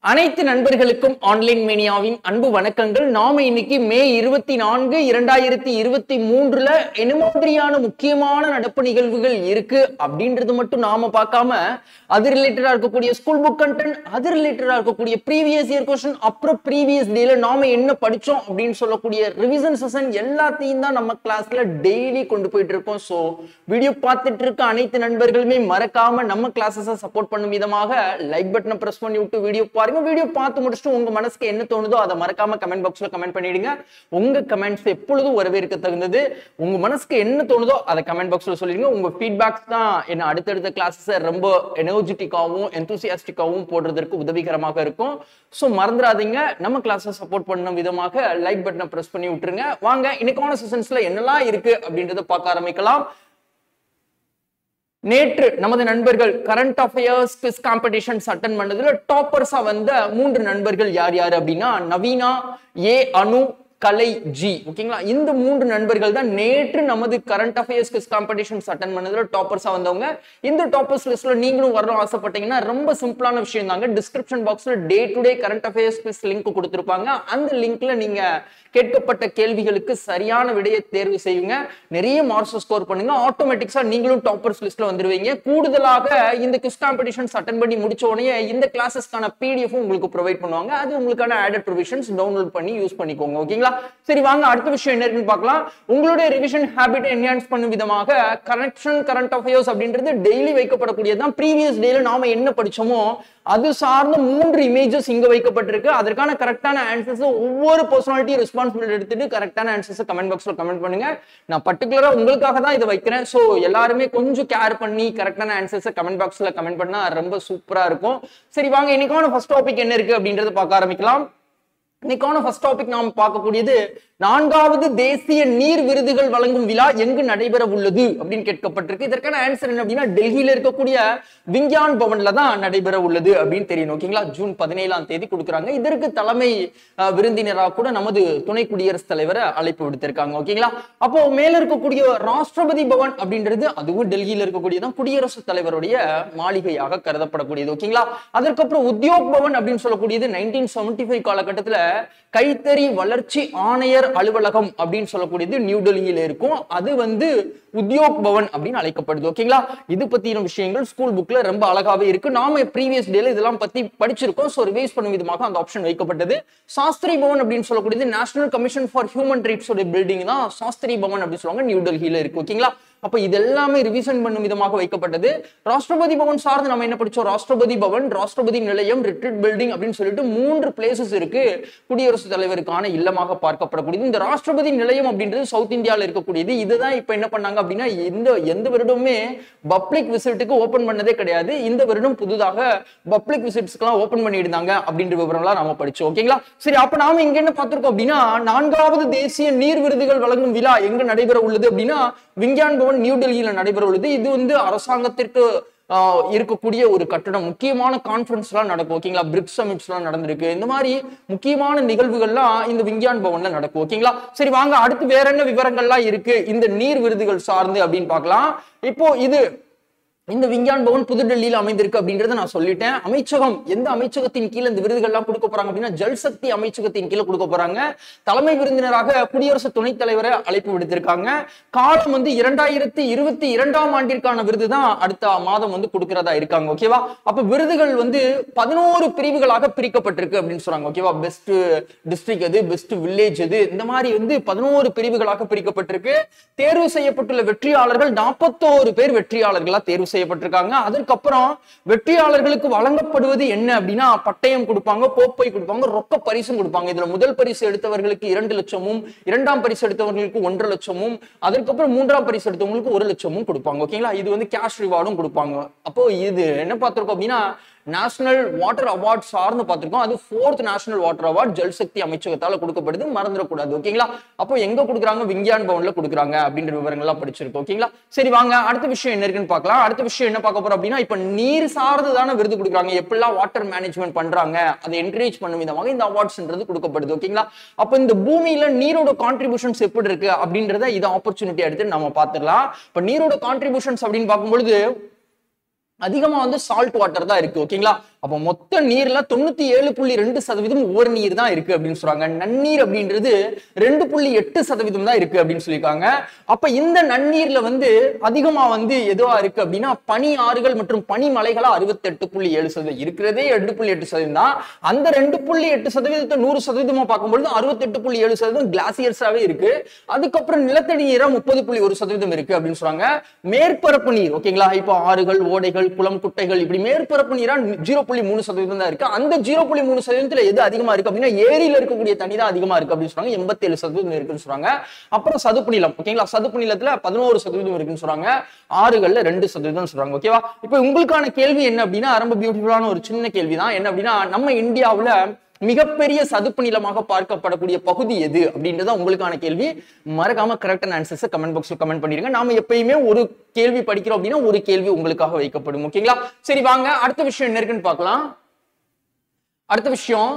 அனைத்து நண்பர்களுக்கும் ஆன்லைன் மேனியாவின் அன்பு வணக்கங்கள் நாம இன்னைக்கு மே இருபத்தி நான்கு இரண்டாயிரத்தி இருபத்தி மூன்றுல என்ன மாதிரியான முக்கியமான நடப்பு நிகழ்வுகள் இருக்கு அப்படின்றது மட்டும் நாம பார்க்காம அது ரிலேட்டடா இருக்கக்கூடிய ஸ்கூல் புக் கண்டென்ட் அது ரிலேட்டடா இருக்கக்கூடிய ப்ரீவியஸ் இயர் கொஸ்டின் அப்புறம் ப்ரீவியஸ் டேல நாம என்ன படிச்சோம் அப்படின்னு சொல்லக்கூடிய ரிவிசன் செஷன் எல்லாத்தையும் தான் நம்ம கிளாஸ்ல டெய்லி கொண்டு போயிட்டு இருக்கோம் ஸோ வீடியோ பார்த்துட்டு இருக்க அனைத்து நண்பர்களுமே மறக்காம நம்ம கிளாஸஸை சப்போர்ட் பண்ணும் விதமாக லைக் பட்டனை பிரஸ் பண்ணி விட்டு வீடியோ பாருங்க வீடியோ பார்த்து முடிச்சுட்டு உங்க மனசுக்கு என்ன தோணுதோ அதை மறக்காம கமெண்ட் பாக்ஸ்ல கமெண்ட் பண்ணிடுங்க உங்க கமெண்ட்ஸ் எப்பொழுதும் வரவேற்க தகுந்தது உங்க மனசுக்கு என்ன தோணுதோ அதை கமெண்ட் பாக்ஸ்ல சொல்லிடுங்க உங்க ஃபீட்பேக்ஸ் தான் என்ன அடுத்தடுத்த கிளாஸஸை ரொம்ப எனர்ஜெட்டிக்காவும் எந்தூசியாஸ்டிக்காவும் போடுறதற்கு உதவிகரமாக இருக்கும் ஸோ மறந்துடாதீங்க நம்ம கிளாஸை சப்போர்ட் பண்ண விதமாக லைக் பட்டனை பிரஸ் பண்ணி விட்டுருங்க வாங்க இன்னைக்கான செஷன்ஸ்ல என்னெல்லாம் இருக்கு அப்படின்றத பார்க்க ஆரம்பிக்கலாம் நேற்று நமது நண்பர்கள் current affairs quiz competitions attend பண்ணதுல டாப்பர்ஸா வந்த மூன்று நண்பர்கள் யார் யார் அப்படின்னா நவீனா ஏ அனு கலை ஜி ஓகேங்களா இந்த மூன்று நண்பர்கள் தான் நேற்று நமது current affairs quiz competitions attend பண்ணதுல டாப்பர்ஸா வந்தவங்க இந்த டாப்பர்ஸ் லிஸ்ட்ல நீங்களும் வரணும் ஆசைப்பட்டீங்கன்னா ரொம்ப சிம்பிளான விஷயம் தாங்க டிஸ்கிரிப்ஷன் பாக்ஸ்ல day to day current affairs quiz link கொடுத்துருப்பாங்க அந்த லிங்க்ல நீங்க கேட்கப்பட்ட கேள்விகளுக்கு சரியான விடையை தேர்வு செய்யுங்க நிறைய மார்க்ஸ் ஸ்கோர் பண்ணுங்க ஆட்டோமேட்டிக்ஸா நீங்களும் டாப்பர்ஸ் லிஸ்ட்ல வந்துருவீங்க கூடுதலாக இந்த குவிஸ் காம்படிஷன்ஸ் அட்டன் பண்ணி முடிச்ச உடனே இந்த கிளாஸஸ்க்கான பிடிஎஃப் உங்களுக்கு ப்ரொவைட் பண்ணுவாங்க அது உங்களுக்கான ஆடட் ப்ரொவிஷன்ஸ் டவுன்லோட் பண்ணி யூஸ் பண்ணிக்கோங்க ஓகேங்களா சரி வாங்க அடுத்த விஷயம் என்ன இருக்குன்னு பார்க்கலாம் உங்களுடைய ரிவிஷன் ஹேபிட் என்ஹான்ஸ் பண்ணும் விதமாக கனெக்ஷன் கரண்ட் அஃபேர்ஸ் அப்படின்றது டெய்லி வைக்கப்படக்கூடியதுதான் ப்ரீவியஸ் டேல நாம என்ன படிச்சோமோ அது சார்ந்த மூன்று இமேஜஸ் இங்க வைக்கப்பட்டிருக்கு அதற்கான கரெக்டான ஆன்சர்ஸ் ஒவ்வொரு பர்சனாலிட்டி ரெஸ்பான்சிபிலிட்டி எடுத்துட்டு கரெக்டான ஆன்சர்ஸ் கமெண்ட் பாக்ஸ்ல கமெண்ட் பண்ணுங்க நான் பர்டிகுலரா உங்களுக்காக தான் இதை வைக்கிறேன் ஸோ எல்லாருமே கொஞ்சம் கேர் பண்ணி கரெக்டான ஆன்சர்ஸ் கமெண்ட் பாக்ஸ்ல கமெண்ட் பண்ணா ரொம்ப சூப்பரா இருக்கும் சரி வாங்க இன்னைக்கான ஃபர்ஸ்ட் டாபிக் என்ன இருக்கு அப்படின்றத பார்க்க ஆரம்பிக்கலாம் இன்னைக்கான ஃபர்ஸ்ட் டாபிக் நாம் பார்க்கக்கூடியது நான்காவது தேசிய நீர் விருதுகள் வழங்கும் விழா எங்கு நடைபெற உள்ளது அப்படின்னு கேட்கப்பட்டிருக்கு இதற்கான ஆன்சர் என்ன அப்படின்னா டெல்லியில இருக்கக்கூடிய விஞ்ஞான் பவன்ல தான் நடைபெற உள்ளது அப்படின்னு தெரியும் ஓகேங்களா ஜூன் பதினேழாம் தேதி கொடுக்குறாங்க இதற்கு தலைமை அஹ், விருந்தினராக கூட நமது துணை குடியரசுத் தலைவரை அழைப்பு விடுத்திருக்காங்க ஓகேங்களா அப்போ மேல இருக்கக்கூடிய ராஷ்டிரபதி பவன் அப்படின்றது அதுவும் டெல்லியில இருக்கக்கூடியதான் குடியரசுத் தலைவருடைய மாளிகையாக கருதப்படக்கூடியது ஓகேங்களா அதற்கப்புறம் உத்யோக் பவன் அப்படின்னு சொல்லக்கூடியது நைன்டீன் செவன்டி ஃபைவ் காலகட்டத்துல கைத்தறி வளர்ச்சி ஆணையர் அலுவலகம் அப்படின்னு சொல்லக்கூடியது நியூ டெல்லியில இருக்கும் அது வந்து உத்யோக் பவன் அப்படின்னு அழைக்கப்படுது ஓகேங்களா இது பத்தின விஷயங்கள் ஸ்கூல் புக்ல ரொம்ப அழகாவே இருக்கு நாம ப்ரீவியஸ் டேல இதெல்லாம் பத்தி படிச்சிருக்கோம் ஸோ ரிவைஸ் பண்ணும் விதமாக அந்த ஆப்ஷன் வைக்கப்பட்டது சாஸ்திரி பவன் அப்படின்னு சொல்லக்கூடியது national commission for human rights building தான் சாஸ்திரி பவன் அப்படின்னு சொல்லுவாங்க நியூ டெல்லியில இருக்கு ஓகேங்களா அப்ப இது எல்லாமே ரிவிஷன் பண்ணும் விதமாக வைக்கப்பட்டது ராஷ்டிரபதி பவன் சார்ந்து நம்ம என்ன படிச்சோம் ராஷ்டிரபதி பவன் ராஷ்டிரபதி நிலையம் ரிட்ரீட் பில்டிங் அப்படின்னு சொல்லிட்டு மூன்று பிளேசஸ் இருக்கு குடியரசுத் தலைவருக்கான இல்லமாக பார்க்கப்படக்கூடியது இந்த ராஷ்டிரபதி நிலையம் அப்படின்றது சவுத் இந்தியாவில் இருக்கக்கூடியது இதுதான் இப்ப என்ன பண்ணாங்க அப்படின்னா எந்த எந்த வருடமே பப்ளிக் விசிட்டுக்கு ஓபன் பண்ணதே கிடையாது இந்த வருடம் புதுதாக பப்ளிக் விசிட்ஸ்க்குலாம் ஓபன் பண்ணியிருந்தாங்க அப்படின்ற விவரம்லாம் நாம படிச்சோம் ஓகேங்களா சரி அப்ப நாம இங்க என்ன பார்த்திருக்கோம் அப்படின்னா நான்காவது தேசிய நீர் விருதுகள் வழங்கும் விழா எங்க நடைபெற உள்ளது அப்படின்னா விஞ்ஞான் பவன் நியூ டெல்லியில நடைபெற உள்ளது இது வந்து அரசாங்கத்திற்கு ஆஹ் இருக்கக்கூடிய ஒரு கட்டடம் முக்கியமான கான்ஃபரன்ஸ் எல்லாம் நடக்கும் ஓகேங்களா பிரிக்ஸ் சமிட்ஸ் எல்லாம் நடந்திருக்கு இந்த மாதிரி முக்கியமான நிகழ்வுகள்லாம் இந்த விஞ்ஞான் பவன்ல நடக்கும் ஓகேங்களா சரி வாங்க அடுத்து வேற என்ன விவரங்கள்லாம் இருக்கு இந்த நீர் விருதுகள் சார்ந்து அப்படின்னு பார்க்கலாம் இப்போ இது இந்த விஞ்ஞான் பவன் புதுடெல்லியில் அமைந்திருக்கு அப்படின்றத நான் சொல்லிட்டேன் அமைச்சகம் எந்த அமைச்சகத்தின் கீழ் இந்த விருதுகள்லாம் கொடுக்க போறாங்க அப்படின்னா ஜல் சக்தி அமைச்சகத்தின் கீழே கொடுக்க போறாங்க தலைமை விருந்தினராக குடியரசு துணைத் தலைவரை அழைப்பு விடுத்திருக்காங்க காலம் வந்து இரண்டாயிரத்தி இருபத்தி இரண்டாம் ஆண்டிற்கான விருது தான் அடுத்த மாதம் வந்து கொடுக்கிறதா இருக்காங்க ஓகேவா அப்ப விருதுகள் வந்து பதினோரு பிரிவுகளாக பிரிக்கப்பட்டிருக்கு அப்படின்னு சொல்றாங்க ஓகேவா பெஸ்ட் டிஸ்ட்ரிக்ட் எது பெஸ்ட் வில்லேஜ் எது இந்த மாதிரி வந்து பதினோரு பிரிவுகளாக பிரிக்கப்பட்டிருக்கு தேர்வு செய்யப்பட்டுள்ள வெற்றியாளர்கள் நாற்பத்தோரு பேர் வெற்றியாளர்களா தேர்வு செய்யப்பட்டிருக்காங்க அதற்கப்புறம் வெற்றியாளர்களுக்கு வழங்கப்படுவது என்ன அப்படின்னா பட்டயம் கொடுப்பாங்க கோப்பை கொடுப்பாங்க ரொக்க பரிசும் கொடுப்பாங்க இதுல முதல் பரிசு எடுத்தவர்களுக்கு இரண்டு லட்சமும் இரண்டாம் பரிசு எடுத்தவர்களுக்கு ஒன்றரை லட்சமும் அதற்கப்புறம் மூன்றாம் பரிசு எடுத்தவங்களுக்கு ஒரு லட்சமும் கொடுப்பாங்க ஓகேங்களா இது வந்து கேஷ் ரிவார்டும் கொடுப்பாங்க அப்போ இது என்ன பார்த்திருக்கோம் அப்படின்னா நேஷனல் வாட்டர் அவார்ட் சார்ந்து பார்த்திருக்கோம் அது fourth national water award Jal Shakti அமைச்சகத்தால கொடுக்கப்படுது மறந்துடக்கூடாது ஓகேங்களா அப்போ எங்க கொடுக்குறாங்க விஞ்ஞான் பவன்ல கொடுக்குறாங்க அப்படின்ற விவரங்கள்லாம் படிச்சிருக்கோம் ஓகேங்களா சரி வாங்க அடுத்த விஷயம் என்ன இருக்குன்னு பார்க்கலாம் அடுத்த விஷயம் என்ன பார்க்க போறோம் அப்படின்னா இப்ப நீர் சார்ந்து தானே விருது கொடுக்குறாங்க எப்படிலாம் வாட்டர் மேனேஜ்மெண்ட் பண்றாங்க அதை என்கரேஜ் பண்ணும் விதமாக இந்த அவார்ட்ஸ்ன்றது கொடுக்கப்படுது ஓகேங்களா அப்ப இந்த பூமியில நீரோட கான்ட்ரிபியூஷன்ஸ் எப்படி இருக்கு அப்படின்றத இது ஆப்பர்ச்சுனிட்டி எடுத்து நம்ம பார்த்துடலாம் இப்ப நீரோட கான்ட்ரிபியூஷன்ஸ் அப்படின்னு பார்க்கும்பொழுது அதிகமா வந்து சால்ட் வாட்டர் தான் இருக்கு ஓகேங்களா அப்போ மொத்த நீர்ல தொண்ணூத்தி ஏழு புள்ளி ரெண்டு சதவீதம் உவர் நீர் தான் இருக்கு அப்படின்னு சொல்றாங்க நன்னீர் அப்படின்றது ரெண்டு புள்ளி எட்டு சதவீதம் தான் இருக்கு அப்படின்னு சொல்லியிருக்காங்க அப்ப இந்த நன்னீர்ல வந்து அதிகமா வந்து எதுவா இருக்கு அப்படின்னா பனி ஆறுகள் மற்றும் பனி மலைகளா அறுபத்தி எட்டு புள்ளி ஏழு சதவீதம் இருக்கிறதே ரெண்டு புள்ளி எட்டு சதவீதம் தான் அந்த ரெண்டு புள்ளி எட்டு சதவீதத்தை நூறு சதவீதமா பார்க்கும்பொழுது அறுபத்தி எட்டு புள்ளி ஏழு சதவீதம் கிளாசியர்ஸாவே இருக்கு அதுக்கப்புறம் நிலத்தடி நீரா முப்பது புள்ளி ஒரு சதவீதம் இருக்கு அப்படின்னு சொல்றாங்க மேற்பரப்பு நீர் ஓகேங்களா இப்போ ஆறுகள் ஓடைகள் குளம் குட்டைகள் இப்படி மேற்பரப்பு நீரா ஜீரோ புள்ளி மூணு சதவீதம் தான் இருக்கு அந்த ஜீரோ புள்ளி மூணு சதவீதத்துல எது அதிகமா இருக்கு அப்படின்னா ஏரியில இருக்கக்கூடிய தண்ணி தான் அதிகமா இருக்கு அப்படின்னு சொல்றாங்க எண்பத்தி ஏழு சதவீதம் இருக்குன்னு சொல்றாங்க அப்புறம் சதுப்பு நிலம் ஓகேங்களா சதுப்பு நிலத்துல பதினோரு சதவீதம் இருக்குன்னு சொல்றாங்க ஆறுகள்ல ரெண்டு சதவீதம் சொல்றாங்க ஓகேவா இப்போ உங்களுக்கான கேள்வி என்ன அப்படின்னா ரொம்ப பியூட்டிஃபுல்லான ஒரு சின்ன கேள்வி தான் என்ன அப்படின்னா நம்ம இந்தியாவுல மிகப்பெரிய சதுப்பு நிலமாக பார்க்கப்படக்கூடிய பகுதி எது அப்படின்றத உங்களுக்கான கேள்வி மறக்காம கரெக்டான ஆன்சர்ஸ் கமெண்ட் பாக்ஸ்ல கமெண்ட் பண்ணிருங்க நாம எப்பயுமே ஒரு கேள்வி படிக்கிறோம் அப்படின்னா ஒரு கேள்வி உங்களுக்காக வைக்கப்படும் ஓகேங்களா சரி வாங்க அடுத்த விஷயம் என்ன இருக்குன்னு பார்க்கலாம் அடுத்த விஷயம்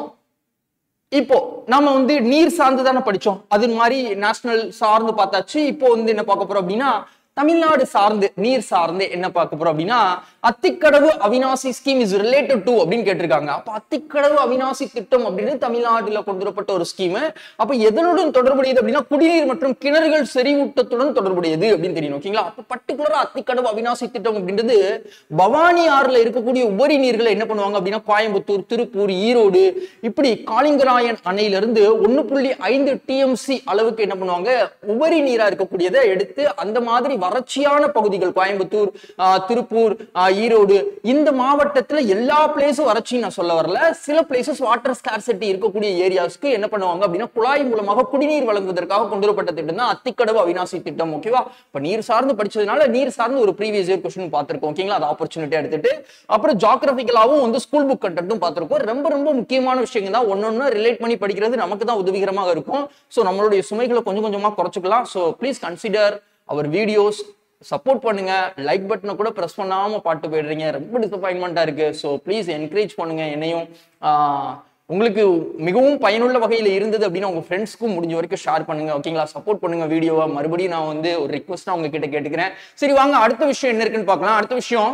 இப்போ நாம வந்து நீர் சார்ந்து தானே படிச்சோம் அது மாதிரி நேஷனல் சார்ந்து பார்த்தாச்சு இப்போ வந்து என்ன பார்க்க போறோம் அப்படின்னா தமிழ்நாடு சார்ந்து நீர் சார்ந்து என்ன பார்க்க போறோம் அப்படின்னா Athikadavu Avinashi scheme is related to அப்படின்னு கேட்டிருக்காங்க அப்ப அத்திக்கடவு அவினாசி திட்டம் அப்படின்னு தமிழ்நாட்டுல கொண்டு வரப்பட்ட ஒரு ஸ்கீம் அப்ப எதனுடன் தொடர்புடையது அப்படின்னா குடிநீர் மற்றும் கிணறுகள் செறிவூட்டத்துடன் தொடர்புடையது அப்படின்னு தெரியும் ஓகேங்களா அப்ப பர்டிகுலரா அத்திக்கடவு அவினாசி திட்டம் அப்படின்றது பவானி ஆறுல இருக்கக்கூடிய உபரி நீர்களை என்ன பண்ணுவாங்க அப்படின்னா கோயம்புத்தூர் திருப்பூர் ஈரோடு இப்படி காளிங்கராயன் அணையிலிருந்து ஒன்னு புள்ளி ஐந்து டிஎம்சி அளவுக்கு என்ன பண்ணுவாங்க உபரி நீரா இருக்கக்கூடியதை எடுத்து அந்த மாதிரி வறட்சியான பகுதிகள் கோயம்புத்தூர் ஆஹ், திருப்பூர் ஆஹ், ஈரோடு இந்த மாவட்டத்துல எல்லா பிளேஸும் வறட்சி நான் சொல்ல வரல சில பிளேசஸ் வாட்டர் ஸ்கார்சிட்டி இருக்கக்கூடிய ஏரியாஸ்க்கு என்ன பண்ணுவாங்க அப்படின்னா குழாய் மூலமாக குடிநீர் வழங்குவதற்காக கொண்டு வரப்பட்ட திட்டம் தான் அத்திக்கடவு அவினாசி திட்டம் ஓகேவா இப்ப நீர் சார்ந்து படிச்சதுனால நீர் சார்ந்து ஒரு ப்ரீவியஸ் இயர் கொஸ்டின் பார்த்திருக்கோம் ஓகேங்களா அது ஆப்பர்ச்சுனிட்டி எடுத்துட்டு அப்புறம் ஜாகிரபிக்கலாவும் வந்து ஸ்கூல் புக் கண்டென்ட்டும் பார்த்திருக்கோம் ரொம்ப ரொம்ப முக்கியமான விஷயங்கள் தான் ஒன்னொன்னு ரிலேட் பண்ணி படிக்கிறது நமக்கு தான் உதவிகரமாக இருக்கும் ஸோ நம்மளுடைய சுமைகளை கொஞ்சம் கொஞ்சமா குறைச்சிக்கலாம் so please consider our videos support பண்ணுங்க லைக் பட்டனை கூட ப்ரெஸ் பண்ணாம பாட்டு போயிடுறீங்க ரொம்ப டிசப்பாயின்மெண்டா இருக்கு ஸோ ப்ளீஸ் என்கரேஜ் பண்ணுங்க என்னையும் ஆஹ், உங்களுக்கு மிகவும் பயனுள்ள வகையில் இருந்தது அப்படின்னா உங்க ஃப்ரெண்ட்ஸ்க்கும் முடிஞ்ச வரைக்கும் ஷேர் பண்ணுங்க ஓகேங்களா சப்போர்ட் பண்ணுங்க வீடியோவை மறுபடியும் நான் வந்து ஒரு ரிக்வஸ்டா உங்ககிட்ட கேட்டுக்கிறேன் சரி வாங்க அடுத்த விஷயம் என்ன இருக்குன்னு பார்க்கலாம் அடுத்த விஷயம்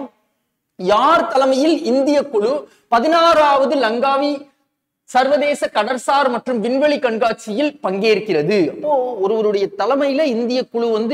யார் தலைமையில் இந்திய குழு பதினாறாவது லங்காவி சர்வதேச கடற்சார் மற்றும் விண்வெளி கண்காட்சியில் பங்கேற்கிறது அப்போ ஒருவருடைய தலைமையில இந்திய குழு வந்து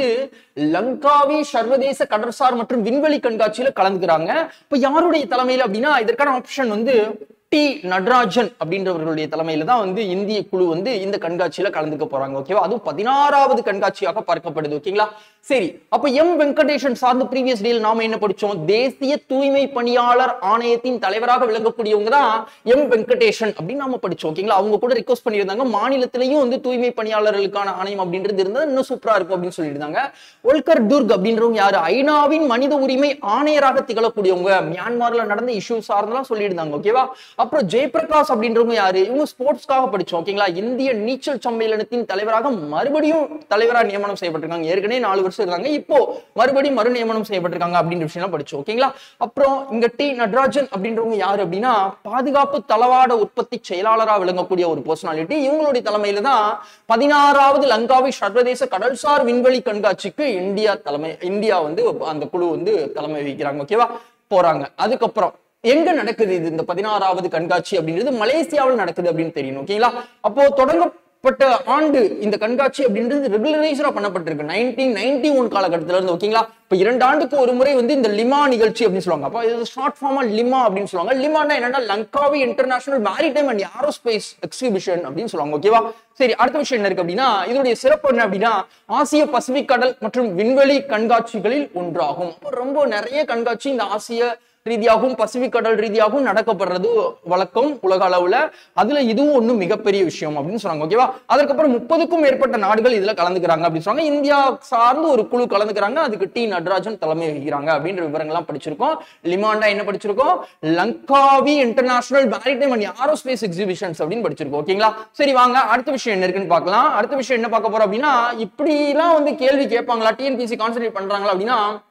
லங்காவி சர்வதேச கடற்சார் மற்றும் விண்வெளி கண்காட்சியில கலந்துக்கிறாங்க இப்ப யாருடைய தலைமையில அப்படின்னா இதற்கான ஆப்ஷன் வந்து டி நடராஜன் அப்படின்றவர்களுடைய தலைமையில தான் வந்து இந்திய குழு வந்து இந்த கண்காட்சியில கலந்துக்க போறாங்க ஓகேவா அதுவும் பதினாறாவது கண்காட்சியாக பார்க்கப்படுது ஓகேங்களா சரி அப்ப எம் வெங்கடேஷன் சார்ந்த ப்ரீவியஸ் டேல நாம என்ன படிச்சோம் தேசிய தூய்மை பணியாளர் ஆணையத்தின் தலைவராக விளங்கக்கூடியவங்க தான் எம் வெங்கடேஷன் அப்படின்னு நாம படிச்சோம் ஓகேங்களா அவங்க கூட ரிக்வஸ்ட் பண்ணியிருந்தாங்க மாநிலத்திலையும் வந்து தூய்மை பணியாளர்களுக்கான ஆணையம் அப்படின்றது இருந்தா இன்னும் சூப்பரா இருக்கும் அப்படின்னு சொல்லியிருந்தாங்க ஒல்கர் துர்க் அப்படின்றவங்க யாரு ஐநாவின் மனித உரிமை ஆணையராக திகழக்கூடியவங்க மியான்மர்ல நடந்த இஷ்யூ சார்ந்தெல்லாம் சொல்லியிருந்தாங்க ஓகேவா அப்புறம் ஜெயபிரகாஷ் அப்படின்றவங்க யாரு இவங்க ஸ்போர்ட்ஸ்க்காக படிச்சோம் ஓகேங்களா இந்திய நீச்சல் சம்மேளனத்தின் தலைவராக மறுபடியும் தலைவரா நியமனம் செய்யப்பட்டிருக்காங்க ஏற்கனவே நாலு வருஷம் இருக்காங்க இப்போ மறுபடியும் மறு நியமனம் செய்யப்பட்டிருக்காங்க அப்படின்ற விஷயம் படிச்சோம் ஓகேங்களா அப்புறம் இங்க டி நடராஜன் அப்படின்றவங்க யாரு அப்படின்னா பாதுகாப்பு தளவாட உற்பத்தி செயலாளராக விளங்கக்கூடிய ஒரு பர்சனாலிட்டி இவங்களுடைய தலைமையில தான் பதினாறாவது லங்காவி சர்வதேச கடல்சார் விண்வெளி கண்காட்சிக்கு இந்தியா தலைமை இந்தியா வந்து அந்த குழு வந்து தலைமை வகிக்கிறாங்க ஓகேவா போறாங்க அதுக்கப்புறம் எங்க நடக்குது இது இந்த பதினாறாவது கண்காட்சி அப்படின்றது மலேசியாவில் நடக்குது அப்படின்னு தெரியணும் ஓகேங்களா அப்போ தொடங்கப்பட்ட ஆண்டு இந்த கண்காட்சி அப்படின்றது ரெகுலரைசரா பண்ணப்பட்டிருக்கு நைன்டீன் நைன்டி ஒன் காலகட்டத்துல இருந்து ஓகேங்களா இப்ப இரண்டு ஆண்டுக்கு ஒரு முறை வந்து இந்த லிமா நிகழ்ச்சி அப்படின்னு சொல்லுவாங்க அப்போ இது ஷார்ட் ஃபார்மா லிமா அப்படின்னு சொல்லுவாங்க லிமானா என்னன்னா Langkawi international maritime and aerospace exhibition அப்படின்னு சொல்லுவாங்க ஓகேவா சரி அடுத்த விஷயம் என்ன இருக்கு அப்படின்னா இதனுடைய சிறப்பு என்ன அப்படின்னா ஆசிய பசிபிக் கடல் மற்றும் விண்வெளி கண்காட்சிகளில் ஒன்றாகும் அப்போ ரொம்ப நிறைய கண்காட்சி இந்த ஆசிய ரீதியாகவும் பசிபிக் கடல் ரீதியாகவும் நடக்கப்படுறது வழக்கம் உலக அளவுல அதுல இதுவும் ஒண்ணும் மிகப்பெரிய விஷயம் அப்படின்னு சொன்னாங்க ஓகேவா அதுக்கப்புறம் முப்பதுக்கும் மேற்பட்ட நாடுகள் இதுல கலந்துக்கிறாங்க அப்படின்னு சொன்னாங்க இந்தியா சார்ந்து ஒரு குழு கலந்துக்கிறாங்க அதுக்கு டி நடராஜன் தலைமை வகிக்கிறாங்க அப்படின்ற விவரங்கள்லாம் படிச்சிருக்கோம் லிமாண்டா என்ன படிச்சிருக்கோம் Langkawi international maritime and aerospace exhibitions அப்படின்னு படிச்சிருக்கோம் ஓகேங்களா சரி வாங்க அடுத்த விஷயம் என்ன இருக்குன்னு பார்க்கலாம் அடுத்த விஷயம் என்ன பார்க்க போறோம் அப்படின்னா இப்படிலாம் வந்து கேள்வி கேட்பாங்களா டிஎன்பிசி கான்சென்ட்ரேட் பண்றாங்களா அப்படின்னா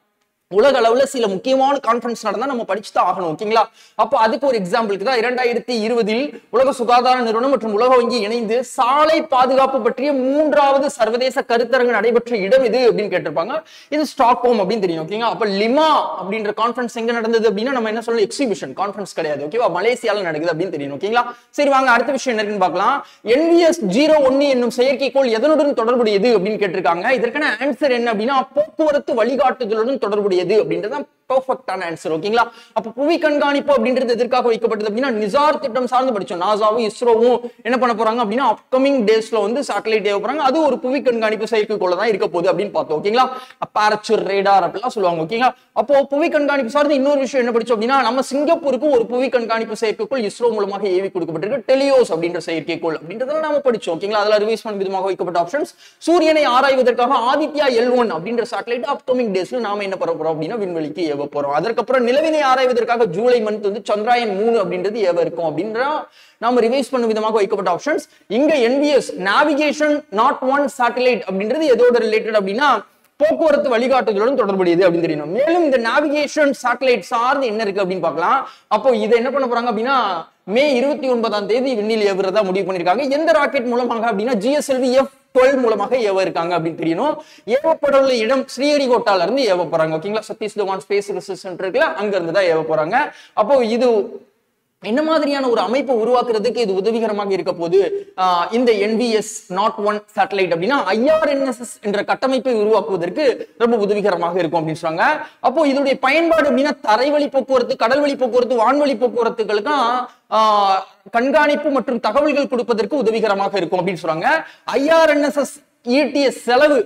உலக அளவுல சில முக்கியமான கான்ஃபரன்ஸ் நடந்தா நம்ம படிச்சு தான் ஆகணும் ஓகேங்களா அப்போ அதுக்கு ஒரு எக்ஸாம்பிளுக்கு தான் இரண்டாயிரத்தி இருபதில் உலக சுகாதார நிறுவனம் மற்றும் உலக வங்கி இணைந்து சாலை பாதுகாப்பு பற்றிய மூன்றாவது சர்வதேச கருத்தரங்கு நடைபெற்ற இடம் இது அப்படின்னு கேட்டிருப்பாங்க இது ஸ்டாக்ஹோம் அப்படின்னு தெரியும் ஓகேங்களா அப்ப லிமா அப்படின்ற கான்ஃபரன்ஸ் எங்க நடந்தது அப்படின்னா நம்ம என்ன சொல்லணும் எக்ஸிபிஷன் கான்ஃபரன்ஸ் கிடையாது ஓகேவா மலேசியால நடக்குது அப்படின்னு தெரியும் ஓகேங்களா சரி வாங்க அடுத்த விஷயம் என்ன இருக்குன்னு பார்க்கலாம் என்விஎஸ் ஜீரோ ஒன்னு என்னும் செயற்கைக்கோள் எதனுடன் தொடர்புடையது அப்படின்னு கேட்டிருக்காங்க இதற்கான ஆன்சர் என்ன அப்படின்னா போக்குவரத்து வழிகாட்டுதலுடன் தொடர்புடையது அப்படின்றதான் பெர்ஃபெக்டான ஆன்சர் ஓகேங்களா அப்ப புவி கண்காணிப்பு அப்படின்றது எதற்காக வைக்கப்பட்டது அப்படின்னா நிசார் திட்டம் சார்ந்து படிச்சோம் நாசாவும் இஸ்ரோவும் என்ன பண்ண போறாங்க அப்படின்னா அப்கமிங் டேஸ்ல வந்து சேட்டலைட் ஏவ போறாங்க அது ஒரு புவி கண்காணிப்பு செயற்கைக்கோள தான் இருக்க போகுது அப்படின்னு பார்த்தோம் ஓகேங்களா அப்பாரச்சர் ரேடார் அப்படிலாம் சொல்லுவாங்க ஓகேங்களா அப்போ புவி கண்காணிப்பு சார்ந்து இன்னொரு விஷயம் என்ன படிச்சோம் அப்படின்னா நம்ம சிங்கப்பூருக்கு ஒரு புவி கண்காணிப்பு செயற்கைக்கோள் இஸ்ரோ மூலமாக ஏவி கொடுக்கப்பட்டிருக்கு டெலியோஸ் அப்படின்ற செயற்கைக்கோள் அப்படின்றதெல்லாம் நாம படிச்சோம் ஓகேங்களா அதுல ரிவைஸ் பண்ண விதமாக வைக்கப்பட்ட ஆப்ஷன்ஸ் சூரியனை ஆராய்வதற்காக ஆதித்யா எல் ஒன் அப்படின்ற சேட்டலைட் அப்கமிங் டேஸ்ல நாம என்ன பண்ண போறோம் அப்படின்னா விண்வெளிக்கு ஏவ போறோம் அதற்கப்புறம் நிலவினை ஆராய்வதற்காக ஜூலை மந்த் வந்து சந்திராயன் மூணு அப்படின்றது ஏவ இருக்கும் அப்படின்ற நாம ரிவைஸ் பண்ண விதமாக வைக்கப்பட்ட ஆப்ஷன்ஸ் இங்க NVS navigation naught one satellite அப்படின்றது எதோட ரிலேட்டட் அப்படின்னா போக்குவரத்து வழிகாட்டுதலுடன் தொடர்புடையது அப்படின்னு தெரியணும் மேலும் இந்த நேவிகேஷன் சேட்டலைட் சார்ந்து என்ன இருக்கு அப்படின்னு பார்க்கலாம் அப்போ இதை என்ன பண்ண போறாங்க அப்படின்னா மே இருபத்தி ஒன்பதாம் தேதி விண்ணில் ஏவுறதா முடிவு பண்ணிருக்காங்க எந்த ராக்கெட் மூலமாக அப்படின்னா ஜிஎஸ்எல்வி எஃப் டுவெல் மூலமாக ஏவ இருக்காங்க அப்படின்னு தெரியணும் ஏவப்பட உள்ள இடம் ஸ்ரீஹரிகோட்டால இருந்து ஏவ போறாங்க ஓகேங்களா Satish Dhawan space research centre இருக்குல்ல அங்க இருந்து தான் ஏவ போறாங்க அப்போ இது என்ன மாதிரியான ஒரு அமைப்பை உருவாக்குறதுக்கு இது உதவிகரமாக இருக்க போது ஆஹ் இந்த என்விஎஸ் நாட் ஒன் சேட்டலைட் அப்படின்னா ஐஆர்என்எஸ்எஸ் என்ற கட்டமைப்பை உருவாக்குவதற்கு ரொம்ப உதவிகரமாக இருக்கும் அப்படின்னு சொல்றாங்க அப்போ இதனுடைய பயன்பாடு அப்படின்னா தரைவழி போக்குவரத்து கடல்வழி போக்குவரத்து வான்வழி போக்குவரத்துகளுக்கும் ஆஹ் கண்காணிப்பு மற்றும் தகவல்கள் கொடுப்பதற்கு உதவிகரமாக இருக்கும் அப்படின்னு சொல்றாங்க ஐஆர்என்எஸ்எஸ் ஈட்டிய செலவு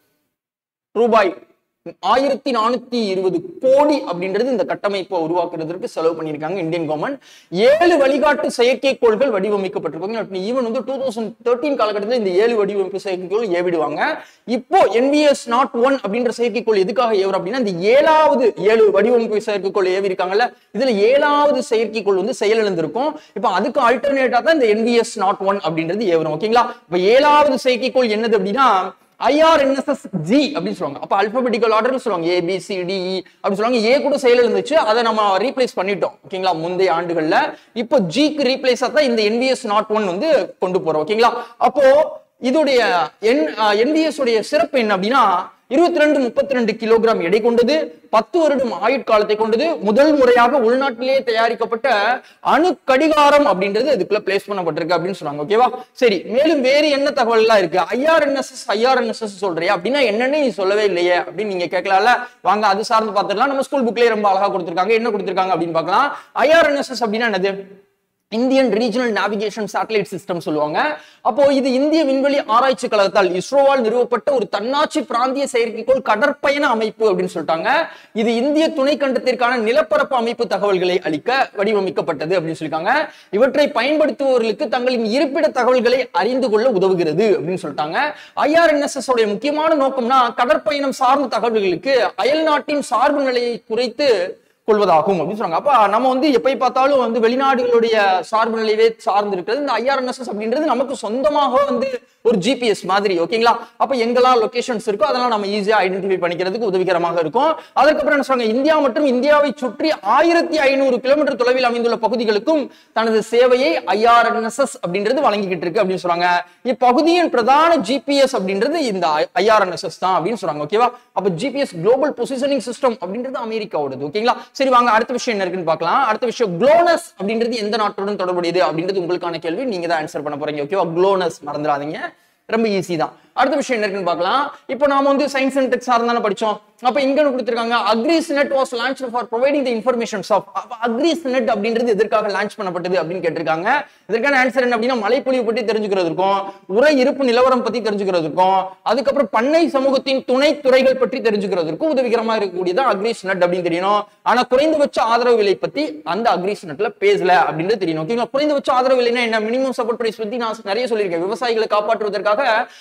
ரூபாய் ஆயிரத்தி நானூத்தி இருபது கோடி அப்படின்றது இந்த கட்டமைப்பை உருவாக்குறதுக்கு செலவு பண்ணியிருக்காங்க இந்தியன் கவர்மெண்ட் ஏழு வழிகாட்டு செயற்கைக்கோள்கள் வடிவமைக்கப்பட்டிருக்காங்க ஈவன் வந்து டூ தௌசண்ட் தேர்ட்டீன் காலகட்டத்தில் இந்த ஏழு வடிவமைப்பு செயற்கைக்கோள் ஏவிடுவாங்க இப்போ என்பிஎஸ் நாட் ஒன் அப்படின்ற செயற்கைக்கோள் எதுக்காக ஏவுற அப்படின்னா இந்த ஏழாவது ஏழு வடிவமைப்பு செயற்கைக்கோள் ஏவி இருக்காங்கல்ல இதுல ஏழாவது செயற்கைக்கோள் வந்து செயலிழந்திருக்கும் இப்போ அதுக்கு ஆல்டர்னேட்டா தான் இந்த என்பிஎஸ் நாட் ஒன் அப்படின்றது ஏவரும் ஓகேங்களா இப்போ ஏழாவது செயற்கைக்கோள் என்னது அப்படின்னா ஐஆர்என்எஸ்எஸ் ஜி அப்படின்னு சொல்லுவாங்க அப்ப அல்பபெட்டிக்கல் ஆர்டர் சொல்லுவாங்க ஏ பி சி டி அப்படி சொல்லுவாங்க ஏ கூட செயல் இருந்துச்சு அதை நம்ம ரீப்ளேஸ் பண்ணிட்டோம் ஓகேங்களா முந்தைய ஆண்டுகள்ல இப்போ ஜிக்கு ரீப்ளேஸா தான் இந்த என்பிஎஸ் நாட் ஒன் வந்து கொண்டு போறோம் ஓகேங்களா அப்போ இதோடைய என் என்பிஎஸ் உடைய சிறப்பு என்ன அப்படின்னா இருபத்தி ரெண்டு முப்பத்தி ரெண்டு கிலோகிராம் எடை கொண்டது பத்து வருடம் ஆயுட்காலத்தை கொண்டது முதல் முறையாக உள்நாட்டிலேயே தயாரிக்கப்பட்ட அணு கடிகாரம் அப்படின்றது இதுக்குள்ள பிளேஸ் பண்ணப்பட்டிருக்கு அப்படின்னு சொன்னாங்க ஓகேவா சரி மேலும் வேறு என்ன தகவல் எல்லாம் இருக்கு ஐஆர்என்எஸ்எஸ் ஐஆர்என்எஸ்எஸ் சொல்றியா அப்படின்னா என்னன்னு நீ சொல்லவே இல்லையே அப்படின்னு நீங்க கேட்கலாம்ல வாங்க அது சார்ந்து பார்த்துடலாம் நம்ம ஸ்கூல் புக்லயே ரொம்ப அழகா கொடுத்துருக்காங்க என்ன கொடுத்துருக்காங்க அப்படின்னு பார்க்கலாம் ஐஆர்என்எஸ்எஸ் அப்படின்னா என்னது Indian regional navigation satellite system சொல்லுவாங்க அப்போ இது இந்திய விண்வெளி ஆராய்ச்சி கழகத்தால் இஸ்ரோவால் நிறுவப்பட்ட ஒரு தன்னாட்சி பிராந்திய செயற்கைக்கோள் கடற்பயண அமைப்பு அப்படின்னு சொல்லிட்டாங்க இது இந்திய துணை கண்டத்திற்கான நிலப்பரப்பு அமைப்பு தகவல்களை அளிக்க வடிவமைக்கப்பட்டது அப்படின்னு சொல்லியிருக்காங்க இவற்றை பயன்படுத்துபவர்களுக்கு தங்களின் இருப்பிட தகவல்களை அறிந்து கொள்ள உதவுகிறது அப்படின்னு சொல்லிட்டாங்க ஐஆர்என்எஸ்எஸ் உடைய முக்கியமான நோக்கம்னா கடற்பயணம் சார்ந்த தகவல்களுக்கு அயல் நாட்டின் சார்பு நிலையை குறைத்து கொள்வதாகும் அப்படின்னு சொன்னாங்க அப்ப நம்ம வந்து எப்பை பார்த்தாலும் வந்து வெளிநாடுகளுடைய சார்பு நிலையவே சார்ந்து இருக்கிறது இந்த ஐஆர்என்எஸ்எஸ் அப்படின்றது நமக்கு சொந்தமாக வந்து ஒரு ஜிபிஎஸ் மாதிரி ஓகேங்களா அப்ப எங்கெல்லாம் லொகேஷன்ஸ் இருக்கோ அதெல்லாம் நம்ம ஈஸியா ஐடென்டிஃபை பண்ணிக்கிறதுக்கு உதவிகரமாக இருக்கும் அதுக்கப்புறம் என்ன சொல்றாங்க இந்தியா மற்றும் இந்தியாவை சுற்றி ஆயிரத்தி ஐநூறு கிலோமீட்டர் தொலைவில் அமைந்துள்ள பகுதிகளுக்கும் தனது சேவையை ஐஆர்என்எஸ்எஸ் அப்படின்றது வழங்கிக்கிட்டு இருக்கு அப்படின்னு சொல்றாங்க இப்பகுதியின் பிரதான ஜிபிஎஸ் அப்படின்றது இந்த ஐஆர்என்எஸ்எஸ் தான் அப்படின்னு சொல்றாங்க ஓகேவா அப்ப ஜிபிஎஸ் குளோபல் பொசிஷனிங் சிஸ்டம் அப்படின்றது அமெரிக்காவோடது ஓகேங்களா சரி வாங்க அடுத்த விஷயம் என்ன இருக்குன்னு பார்க்கலாம் அடுத்த விஷயம் குளோனஸ் அப்படின்றது எந்த நாட்டுடன் தொடர்புடையது அப்படின்றது உங்களுக்கான கேள்வி நீங்க தான் ஆன்சர் பண்ண போறீங்க ஓகேவா குளோனஸ் மறந்துடாதீங்க ரொம்ப ஈஸி தான் அடுத்த விஷயம் என்ன இருக்குன்னு பார்க்கலாம் இப்போ நாம வந்து சயின்ஸ் அண்ட் டெக் சார்ந்தானே படிச்சோம் அப்ப இங்க கொடுத்திருக்காங்க Agrisnet was launch for providing the informations of Agrisnet அப்படின்றது எதற்காக லான்ச் பண்ணப்பட்டது அப்படின்னு கேட்டிருக்காங்க இதற்கான ஆன்சர் என்ன அப்படின்னா மழைப்பொழிவு பற்றி தெரிஞ்சுக்கிறதுக்கும் உர இருப்பு நிலவரம் பத்தி தெரிஞ்சுக்கிறதுக்கும் அதுக்கப்புறம் பண்ணை சமூகத்தின் துணை துறைகள் பற்றி தெரிஞ்சுக்கிறதுக்கும் உதவிகரமா இருக்கக்கூடியது அக்ரிஸ் நெட் அப்படின்னு தெரியணும் ஆனா குறைந்தபட்ச ஆதரவு விலை பத்தி அந்த அக்ரிஸ் நெட்ல பேசல அப்படின்றது தெரியணும் ஓகேங்களா குறைந்தபட்ச ஆதரவு விலைனா என்ன மினிமம் சப்போர்ட் பிரைஸ் பத்தி நான் நிறைய சொல்லியிருக்கேன் விவசாயிகளை காப்பாற்றுவதற்காக அரசாங்கம்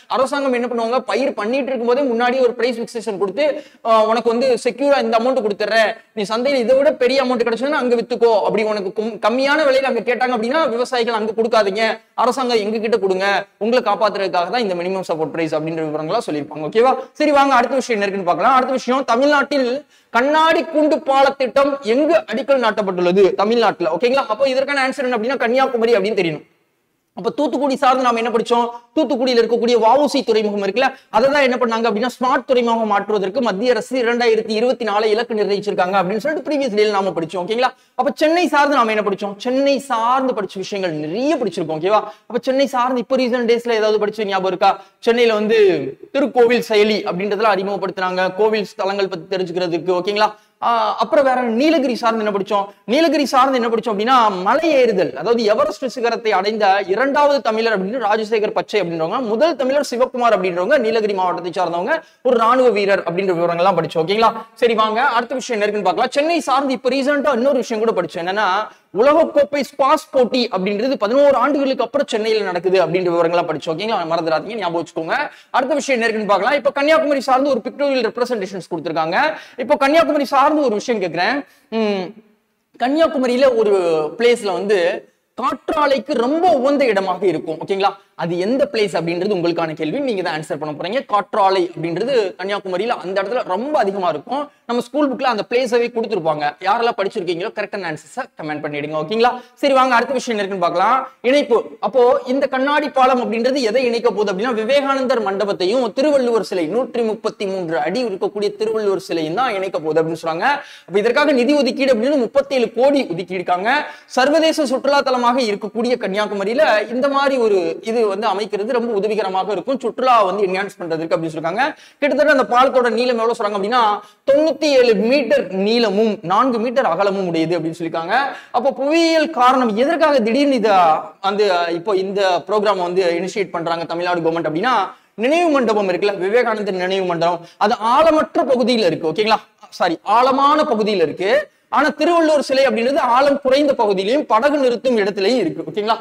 அரசாங்கம் என்ன பண்ணுவாங்க பயிர் பண்ணிட்டு இருக்கும்போதே முன்னாடி ஒரு பிரைஸ் பிக்சேஷன் கொடுத்து ஆஹ், உனக்கு வந்து செக்யூரா இந்த அமௌண்ட் கொடுத்துறேன் நீ சந்தையில் இதை விட பெரிய அமௌண்ட் கிடைச்சதுன்னா அங்க வித்துக்கோ அப்படி உனக்கு கும்- கம்மியான விலையில அங்க கேட்டாங்க அப்படின்னா விவசாயிகள் அங்க கொடுக்காதீங்க அரசாங்கம் எங்க கிட்ட கொடுங்க உங்களை காப்பாத்துறதுக்காக தான் இந்த மினிமம் சப்போர்ட் பிரைஸ் அப்படின்ற விவரங்களா சொல்லியிருப்பாங்க ஓகேவா சரி வாங்க அடுத்த விஷயம் என்ன இருக்குன்னு பார்க்கலாம் அடுத்த விஷயம் தமிழ்நாட்டில் கண்ணாடி கூண்டு பால திட்டம் எங்கு அடிக்கல் நாட்டப்பட்டுள்ளது தமிழ்நாட்டுல ஓகேங்களா அப்போ இதற்கான ஆன்சர் என்ன அப்படின்னா கன்னியாகுமரி அப்படின்னு தெரியணும் அப்ப தூத்துக்குடி சார்ந்து நாம என்ன படிச்சோம் தூத்துக்குடியில் இருக்கக்கூடிய வஉசி துறைமுகம் இருக்குல்ல அதை தான் என்ன பண்ணாங்க அப்படின்னா ஸ்மார்ட் துறைமுகம் மாற்றுவதற்கு மத்திய அரசு இரண்டாயிரத்தி இருபத்தி நாலு இலக்கு நிர்ணயிச்சிருக்காங்க அப்படின்னு சொல்லிட்டு ப்ரீவியஸ் டேல நாம படிச்சோம் ஓகேங்களா அப்ப சென்னை சார்ந்து நாம என்ன படிச்சோம் சென்னை சார்ந்து படிச்ச விஷயங்கள் நிறைய படிச்சிருக்கோம் ஓகேவா அப்ப சென்னை சார்ந்து இப்போ ரீசன்ட் டேஸ்ல ஏதாவது படிச்ச ஞாபகம் இருக்கா சென்னையில வந்து திருக்கோவில் செயலி அப்படின்றதெல்லாம் அறிமுகப்படுத்தினாங்க கோவில் ஸ்தலங்கள் பத்தி தெரிஞ்சுக்கிறதுக்கு ஓகேங்களா ஆஹ் அப்புறம் வேற நீலகிரி சார்ந்து என்ன படிச்சோம் நீலகிரி சார்ந்து என்ன படிச்சோம் அப்படின்னா மலை ஏறுதல் அதாவது எவரெஸ்ட் சிகரத்தை அடைந்த இரண்டாவது தமிழர் அப்படின்னு ராஜசேகர் பச்சை அப்படின்றவங்க முதல் தமிழர் சிவகுமார் அப்படின்றவங்க நீலகிரி மாவட்டத்தை சார்ந்தவங்க ஒரு ராணுவ வீரர் அப்படின்ற விவரங்கள்லாம் படிச்சோம் ஓகேங்களா சரி வாங்க அடுத்த விஷயம் என்ன இருக்குன்னு பார்க்கலாம் சென்னை சார்ந்து இப்ப ரீசெண்டா இன்னொரு விஷயம் கூட படிச்சோம் என்னன்னா உலகக்கோப்பை ஸ்பாஸ் போட்டி அப்படின்றது பதினோரு ஆண்டுகளுக்கு அப்புறம் சென்னையில நடக்குது அப்படின்ற விவரங்கள்லாம் படிச்சோம் ஓகேங்களா மறந்துடாதீங்க ஞாபகம் வச்சுக்கோங்க அடுத்த விஷயம் என்ன இருக்குன்னு பார்க்கலாம் இப்போ கன்னியாகுமரி சார்ந்து ஒரு பிக்டோரியல் ரெப்ரசன்டேஷன்ஸ் கொடுத்துருக்காங்க இப்போ கன்னியாகுமரி சார்ந்து ஒரு விஷயம் கேட்கிறேன் உம், கன்னியாகுமரியில ஒரு பிளேஸ்ல வந்து காற்றாலைக்கு ரொம்ப உகந்த இடமாக இருக்கும் ஓகேங்களா அது எந்த பிளேஸ் அப்படின்றது உங்களுக்கான கேள்வி நீங்க தான் ஆன்சர் பண்ண போறீங்க காற்றாலை அப்படின்றது கன்னியாகுமரியில அந்த இடத்துல ரொம்ப அதிகமா இருக்கும் நம்ம ஸ்கூல் புக்ல அந்த பிளேஸவே கொடுத்துருப்பாங்க யாரெல்லாம் படிச்சிருக்கீங்களோ கரெக்டான ஆன்சர்ஸை கமெண்ட் பண்ணிடுங்க ஓகேங்களா சரி வாங்க அடுத்த விஷயம் என்ன இருக்குன்னு பார்க்கலாம் இணைப்பு அப்போ இந்த கண்ணாடி பாலம் அப்படின்றது எதை இணைக்க போகுது அப்படின்னா விவேகானந்தர் மண்டபத்தையும் திருவள்ளுவர் சிலை நூற்றி முப்பத்தி மூன்று அடி இருக்கக்கூடிய திருவள்ளுவர் சிலையும் தான் இணைக்க போகுது அப்படின்னு சொல்றாங்க அப்ப இதற்காக நிதி ஒதுக்கீடு அப்படின்னு முப்பத்தி ஏழு கோடி ஒதுக்கியிருக்காங்க சர்வதேச சுற்றுலா தலமாக இருக்கக்கூடிய கன்னியாகுமரியில இந்த மாதிரி ஒரு இது வந்து அமைக்கிறது ரொம்ப உதவிகரமாக இருக்கும் சுற்றுலா வந்து என்ஹான்ஸ் பண்றதுக்கு அப்படின்னு சொல்றாங்க கிட்டத்தட்ட அந்த பாலத்தோட நீளம் எவ்வளவு சொல்றாங்க அப்படின்னா தொண்ணூத்தி ஏழு மீட்டர் நீளமும் நான்கு மீட்டர் அகலமும் உடையது அப்படின்னு சொல்லியிருக்காங்க அப்போ புவியியல் காரணம் எதற்காக திடீர்னு இத அந்த இப்போ இந்த ப்ரோக்ராம் வந்து இனிஷியேட் பண்றாங்க தமிழ்நாடு கவர்மெண்ட் அப்படின்னா நினைவு மண்டபம் இருக்குல்ல விவேகானந்தர் நினைவு மண்டபம் அது ஆழமற்ற பகுதியில இருக்கு ஓகேங்களா சாரி ஆழமான பகுதியில இருக்கு ஆனா திருவள்ளுவர் சிலை அப்படின்றது ஆழம் குறைந்த பகுதியிலையும் படகு நிறுத்தும் இடத்துலயும் இருக்கு ஓகேங்களா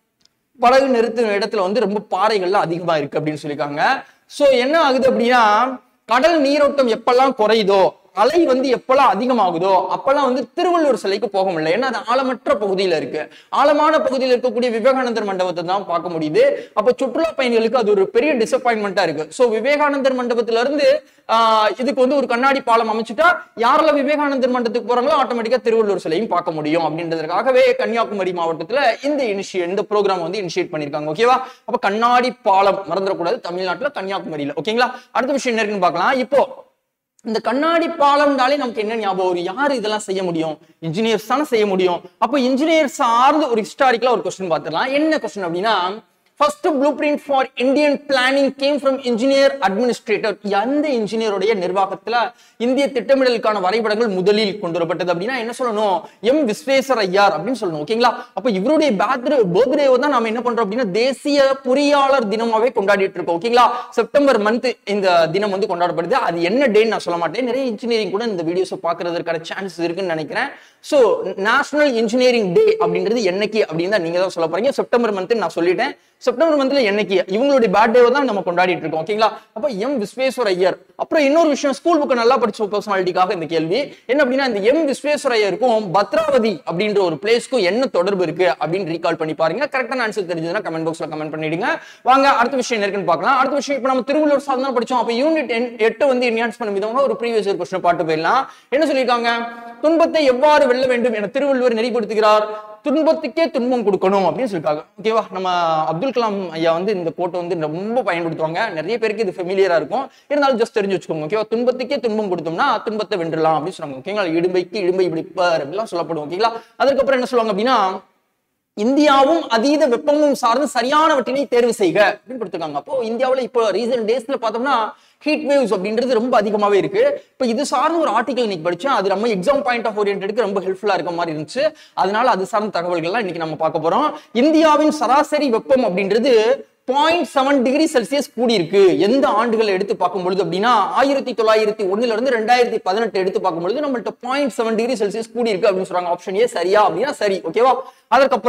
படகு நிறுத்தும் இடத்துல வந்து ரொம்ப பாறைகள்லாம் அதிகமா இருக்கு அப்படின்னு சொல்லியிருக்காங்க சோ என்ன ஆகுது அப்படின்னா கடல் நீரோட்டம் எப்பெல்லாம் குறையுதோ அலை வந்து எப்பெல்லாம் அதிகமாகுதோ அப்பெல்லாம் வந்து திருவள்ளுவர் சிலைக்கு போக முடியல ஏன்னா அது ஆழமற்ற பகுதியில இருக்கு ஆழமான பகுதியில் இருக்கக்கூடிய விவேகானந்தர் மண்டபத்தை தான் பார்க்க முடியுது அப்ப சுற்றுலா பயணிகளுக்கு அது ஒரு பெரிய டிசப்பாயின்மெண்டா இருக்கு சோ விவேகானந்தர் மண்டபத்துல இருந்து ஆஹ் இதுக்கு வந்து ஒரு கண்ணாடி பாலம் அமைச்சிட்டா யாரெல்லாம் விவேகானந்தர் மண்டபத்துக்கு போறாங்களோ ஆட்டோமேட்டிக்கா திருவள்ளுவர் சிலையும் பார்க்க முடியும் அப்படின்றதுக்காகவே கன்னியாகுமரி மாவட்டத்துல இந்த இனிஷியேட் இந்த ப்ரோக்ராம் வந்து இனிஷியேட் பண்ணிருக்காங்க ஓகேவா அப்ப கண்ணாடி பாலம் மறந்துடக்கூடாது தமிழ்நாட்டுல கன்னியாகுமரியில ஓகேங்களா அடுத்த விஷயம் என்ன இருக்குன்னு பார்க்கலாம் இப்போ இந்த கண்ணாடி பாலம்னாலே நமக்கு என்ன ஞாபகம் வரும் யாரு இதெல்லாம் செய்ய முடியும் இன்ஜினியர்ஸ் தானே செய்ய முடியும் அப்போ இன்ஜினியர் சார்ந்து ஒரு ஹிஸ்டாரிக்கலா ஒரு கொஸ்டின் பார்த்துடலாம் என்ன கொஸ்டின் அப்படின்னா first blueprint for Indian planning came from engineer administrator எந்த இன்ஜினியருடைய நிர்வாகத்துல இந்திய திட்டமிடலுக்கான வரைபடங்கள் முதலில் கொண்டு வரப்பட்டது அப்படின்னா என்ன சொல்லணும் எம் விஸ்வேஸ்வர் ஐயார் அப்படின்னு சொல்லணும் ஓகேங்களா அப்ப இவருடைய பர்த்டே பர்த்டேவை தான் நாம என்ன பண்றோம் அப்படின்னா தேசிய பொறியாளர் தினமாவே கொண்டாடிட்டு இருக்கோம் ஓகேங்களா செப்டம்பர் மந்த் இந்த தினம் வந்து கொண்டாடப்படுது அது என்ன டேன்னு நான் சொல்ல மாட்டேன் நிறைய இன்ஜினியரிங் கூட இந்த வீடியோஸை பார்க்கறதுக்கான சான்சஸ் இருக்குன்னு நினைக்கிறேன் ஸோ நேஷனல் இன்ஜினியரிங் டே அப்படின்றது என்னைக்கு அப்படின்னு தான் நீங்க தான் சொல்ல போறீங்க செப்டம்பர் மந்த் நான் சொல்லிட்டேன் செப்டம்பர் மந்த்ல என்னைக்கு இவங்களுடைய பர்த்டேவை தான் நம்ம கொண்டாடிட்டு இருக்கோம் ஓகேங்களா அப்ப எம் விஸ்வேஸ்வர் ஐயர் அப்புறம் இன்னொரு விஷயம் ஸ்கூல் புக்கை நல்லா படிச்ச பர்சனாலிட்டிக்காக இந்த கேள்வி என்ன அப்படின்னா இந்த எம் விஸ்வேஸ்வர் ஐயருக்கும் பத்ராவதி அப்படின்ற ஒரு பிளேஸ்க்கும் என்ன தொடர்பு இருக்கு அப்படின்னு ரீகால் பண்ணி பாருங்க கரெக்டான ஆன்சர் தெரிஞ்சதுன்னா கமெண்ட் பாக்ஸ்ல கமெண்ட் பண்ணிடுங்க வாங்க அடுத்த விஷயம் என்ன இருக்குன்னு பார்க்கலாம் அடுத்த விஷயம் இப்போ நம்ம திருவள்ளுவர் சாதனை படிச்சோம் அப்ப யூனிட் எட்டு வந்து என்ஹான்ஸ் பண்ண விதமாக ஒரு ப்ரீவியஸ் இயர் கொஸ்டின் பாட்டு போயிடலாம் என்ன சொல்லியிருக்காங்க துன்பத்தை எவ்வாறு வெல்ல வேண்டும் என திருவள்ளுவர் நெறிப்படுத்துகிறார் துன்பத்துக்கே துன்பம் கொடுக்கணும் அப்படின்னு சொல்லியிருக்காங்க ஓகேவா நம்ம அப்துல் கலாம் ஐயா வந்து இந்த கோட்டை வந்து ரொம்ப பயன்படுத்துவாங்க நிறைய பேருக்கு இது ஃபெமிலியரா இருக்கும் இருந்தாலும் ஜஸ்ட் தெரிஞ்சு வச்சுக்கோங்க ஓகேவா துன்பத்துக்கே துன்பம் கொடுத்தோம்னா துன்பத்தை வென்றலாம் அப்படின்னு சொல்லுவாங்க ஓகேங்களா இடும்பைக்கு இடும்பை பிடிப்பார் அப்படிலாம் சொல்லப்படும் ஓகேங்களா அதுக்கப்புறம் என்ன சொல்லுவாங்க அப்படின்னா இந்தியாவும் அதீத வெப்பமும் சார்ந்து சரியானவற்றினை தேர்வு செய்க அப்படின்னு கொடுத்துருக்காங்க அப்போ இந்தியாவுல இப்போ ரீசன்ட் டேஸ்ல பார்த்தோம்னா ஹீட் வேவ்ஸ் அப்படின்றது ரொம்ப அதிகமாவே இருக்கு இப்போ இது சார்ந்த ஒரு ஆர்டிகல் இன்னைக்கு படிச்சேன் அது நம்ம எக்ஸாம் பாயிண்ட் ஆஃப் ஓரியன்ட்டுக்கு ரொம்ப ஹெல்ப்ஃபுல்லா இருக்க மாதிரி இருந்துச்சு அதனால அது சார்ந்த தகவல்கள்லாம் இன்னைக்கு நம்ம பார்க்க போறோம் இந்தியாவின் சராசரி வெப்பம் அப்படின்றது பாயிண்ட் செவன் டிகிரி செல்சியஸ் கூடி இருக்கு எந்த ஆண்டுகளை எடுத்து பார்க்கும் பொழுது அப்படின்னா ஆயிரத்தி தொள்ளாயிரத்தி ஒண்ணுல இருந்து ரெண்டாயிரத்தி பதினெட்டு எடுத்து பார்க்கும் பொழுது நம்மள்ட்ட பாயிண்ட் செவன் டிகிரி செல்சியஸ் கூடி இருக்கு அப்படின்னு சொல்றாங்க ஆப்ஷன் ஏ சரியா அப்படின்னா சரி ஓகேவா அதுக்கப்புறம்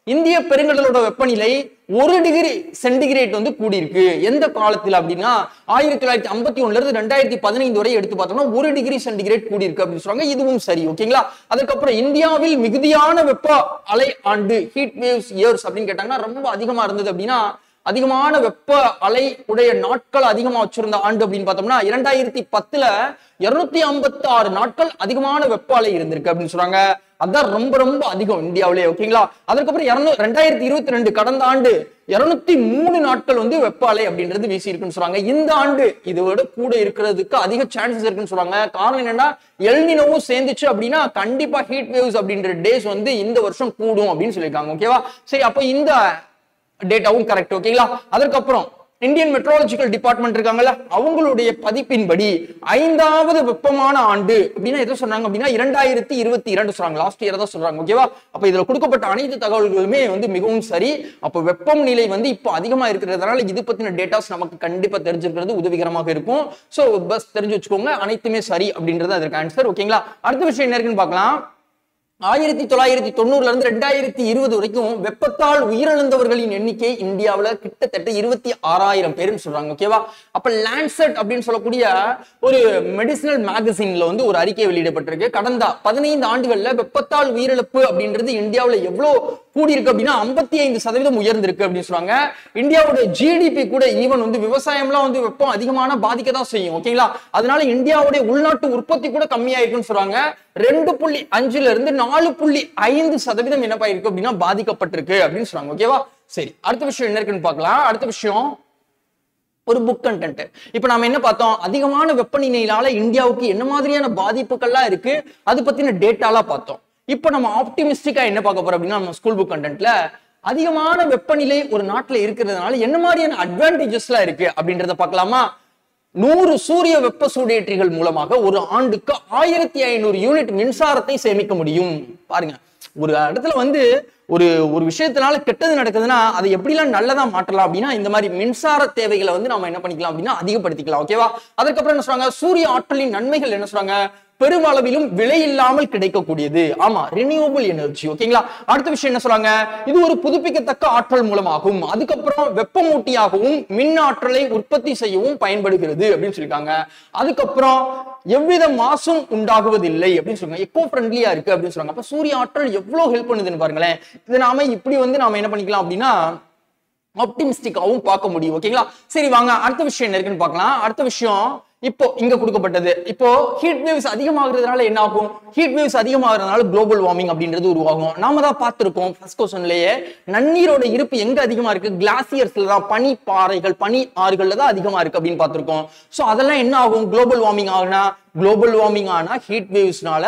இந்திய பெருங்கடலோட வெப்பநிலை ஒரு டிகிரி சென்டிகிரேட் வந்து கூடியிருக்கு எந்த காலத்துல அப்படின்னா ஆயிரத்தி தொள்ளாயிரத்தி ஐம்பத்தி ஒண்ணுல இருந்து ரெண்டாயிரத்தி பதினைந்து வரை எடுத்து பார்த்தோம்னா ஒரு டிகிரி சென்டிகிரேட் கூடியிருக்கு அப்படின்னு சொல்றாங்க இதுவும் சரி ஓகேங்களா அதுக்கப்புறம் இந்தியாவில் மிகுதியான வெப்ப அலை ஆண்டு ஹீட் வேவ்ஸ் இயர்ஸ் அப்படின்னு கேட்டாங்கன்னா ரொம்ப அதிகமா இருந்தது அப்படின்னா அதிகமான வெப்ப அலை உடைய நாட்கள் அதிகமா வச்சிருந்த ஆண்டு அப்படின்னு பார்த்தோம்னா இரண்டாயிரத்தி பத்துல இருநூத்தி ஐம்பத்தி ஆறு நாட்கள் அதிகமான வெப்ப அலை இருந்திருக்கு அப்படின்னு சொல்றாங்க அதான் ரொம்ப ரொம்ப அதிகம் இந்தியாவிலே ஓகேங்களா அதுக்கப்புறம் இருநூ ரெண்டாயிரத்தி இருபத்தி ரெண்டு கடந்த ஆண்டு இருநூத்தி மூணு நாட்கள் வந்து வெப்ப அலை அப்படின்றது வீசி இருக்குன்னு சொல்றாங்க இந்த ஆண்டு இதை விட கூட இருக்கிறதுக்கு அதிக சான்சஸ் இருக்குன்னு சொல்றாங்க காரணம் என்னன்னா எல்னினோவும் சேர்ந்துச்சு அப்படின்னா கண்டிப்பா ஹீட் வேவ்ஸ் அப்படின்ற டேஸ் வந்து இந்த வருஷம் கூடும் அப்படின்னு சொல்லியிருக்காங்க ஓகேவா சரி அப்போ இந்த டேட்டாவும் கரெக்ட் ஓகேங்களா அதற்கப்புறம் இந்தியன் மெட்ரோலஜிக்கல் டிபார்ட்மெண்ட் இருக்காங்கல்ல அவங்களுடைய பதிப்பின்படி ஐந்தாவது வெப்பமான ஆண்டு அப்படின்னா எதை சொன்னாங்க அப்படின்னா இரண்டாயிரத்தி இருபத்தி இரண்டு சொல்றாங்க லாஸ்ட் இயர் தான் சொல்றாங்க ஓகேவா அப்ப இதுல கொடுக்கப்பட்ட அனைத்து தகவல்களுமே வந்து மிகவும் சரி அப்ப வெப்பம் நிலை வந்து இப்போ அதிகமா இருக்கிறதுனால இது பத்தின டேட்டாஸ் நமக்கு கண்டிப்பா தெரிஞ்சிருக்கிறது உதவிகரமாக இருக்கும் சோ பஸ் தெரிஞ்சு வச்சுக்கோங்க அனைத்துமே சரி அப்படின்றது அதற்கு ஆன்சர் ஓகேங்களா அடுத்த விஷயம் என்ன இருக்குன்னு பார்க்கலாம் ஆயிரத்தி தொள்ளாயிரத்தி தொண்ணூறுல இருந்து ரெண்டாயிரத்தி இருபது வரைக்கும் வெப்பத்தால் உயிரிழந்தவர்களின் எண்ணிக்கை இந்தியாவுல கிட்டத்தட்ட இருபத்தி ஆறாயிரம் பேருன்னு சொல்றாங்க ஓகேவா அப்ப லேண்ட்செட் அப்படின்னு சொல்லக்கூடிய ஒரு மெடிசினல் மேகசின்ல வந்து ஒரு அறிக்கை வெளியிடப்பட்டிருக்கு கடந்த பதினைந்து ஆண்டுகள்ல வெப்பத்தால் உயிரிழப்பு அப்படின்றது இந்தியாவுல எவ்வளவு கூடியிருக்கு அப்படின்னா ஐம்பத்தி ஐந்து சதவீதம் உயர்ந்திருக்கு அப்படின்னு சொல்றாங்க இந்தியாவோட ஜிடிபி கூட ஈவன் வந்து விவசாயம்லாம் வந்து வெப்பம் அதிகமான பாதிக்க தான் செய்யும் ஓகேங்களா அதனால இந்தியாவுடைய உள்நாட்டு உற்பத்தி கூட கம்மியாயிருக்குன்னு சொல்றாங்க ரெண்டு புள்ளி அஞ்சுல இருந்து நாலு புள்ளி ஐந்து சதவீதம் என்ன இருக்கு அப்படின்னா பாதிக்கப்பட்டிருக்கு அப்படின்னு சொல்றாங்க ஓகேவா சரி அடுத்த விஷயம் என்ன இருக்குன்னு பார்க்கலாம் அடுத்த விஷயம் ஒரு புக் கண்டென்ட் இப்ப நாம என்ன பார்த்தோம் அதிகமான வெப்பநிலையினால இந்தியாவுக்கு என்ன மாதிரியான பாதிப்புகள்லாம் இருக்கு அது பத்தின டேட்டாலாம் பார்த்தோம் இப்ப நம்ம ஆப்டிமிஸ்டிக்கா என்ன பார்க்க போறோம் அப்படின்னா நம்ம ஸ்கூல் புக் கண்டென்ட்ல அதிகமான வெப்பநிலை ஒரு நாட்டுல இருக்கிறதுனால என்ன மாதிரியான அட்வான்டேஜஸ்லாம் இருக்கு அப்படின்றத பார்க்கலாமா நூறு சூரிய வெப்ப சூடேற்றிகள் மூலமாக ஒரு ஆண்டுக்கு ஆயிரத்தி ஐநூறு யூனிட் மின்சாரத்தை சேமிக்க முடியும் பாருங்க ஒரு இடத்துல வந்து ஒரு ஒரு விஷயத்தினால கெட்டது நடக்குதுன்னா அதை எப்படிலாம் நல்லதா மாற்றலாம் அப்படின்னா இந்த மாதிரி மின்சார தேவைகளை வந்து நம்ம என்ன பண்ணிக்கலாம் அப்படின்னா அதிகப்படுத்திக்கலாம் ஓகேவா அதுக்கப்புறம் என்ன சொல்றாங்க சூரிய ஆற்றலின் நன்மைகள் என்ன சொல்றாங்க பெருமளவிலும் விலை இல்லாமல் கிடைக்கக்கூடியது ஆமா ரினியூவபிள் எனர்ஜி ஓகேங்களா அடுத்த விஷயம் என்ன சொல்றாங்க இது ஒரு புதுப்பிக்கத்தக்க ஆற்றல் மூலமாகும் அதுக்கப்புறம் வெப்பமூட்டியாகவும் மின் ஆற்றலை உற்பத்தி செய்யவும் பயன்படுகிறது அப்படின்னு சொல்லியிருக்காங்க அதுக்கப்புறம் எவ்வித மாசும் உண்டாகுவதில்லை அப்படின்னு சொல்றாங்க எக்கோ ஃப்ரெண்ட்லியா இருக்கு அப்படின்னு சொல்றாங்க அப்ப சூரிய ஆற்றல் எவ்வளவு ஹெல்ப் பண்ணுதுன்னு பாருங்களேன் இது நாம இப்படி வந்து நாம என்ன பண்ணிக்கலாம் அப்படின்னா ஆப்டிமிஸ்டிக்காவும் பார்க்க முடியும் ஓகேங்களா சரி வாங்க அடுத்த விஷயம் என்ன இருக்குன்னு பார்க்கலாம் அடுத்த விஷயம் இப்போ இங்க கொடுக்கப்பட்டது இப்போ ஹீட் வேவ்ஸ் அதிகமாகிறதுனால என்ன ஆகும் ஹீட் வேவ்ஸ் அதிகமாகிறதுனால குளோபல் வார்மிங் அப்படின்றது உருவாகும் நாம தான் பார்த்திருக்கோம் ஃபர்ஸ்ட் கொஸ்டின்லயே நன்னீரோட இருப்பு எங்க அதிகமா இருக்கு கிளாசியர்ஸ்ல தான் பனி பாறைகள் பனி ஆறுகள்ல தான் அதிகமா இருக்கு அப்படின்னு பார்த்திருக்கோம் சோ அதெல்லாம் என்ன ஆகும் குளோபல் வார்மிங் ஆகுனா குளோபல் வார்மிங் ஆனா ஹீட் வேவ்ஸ்னால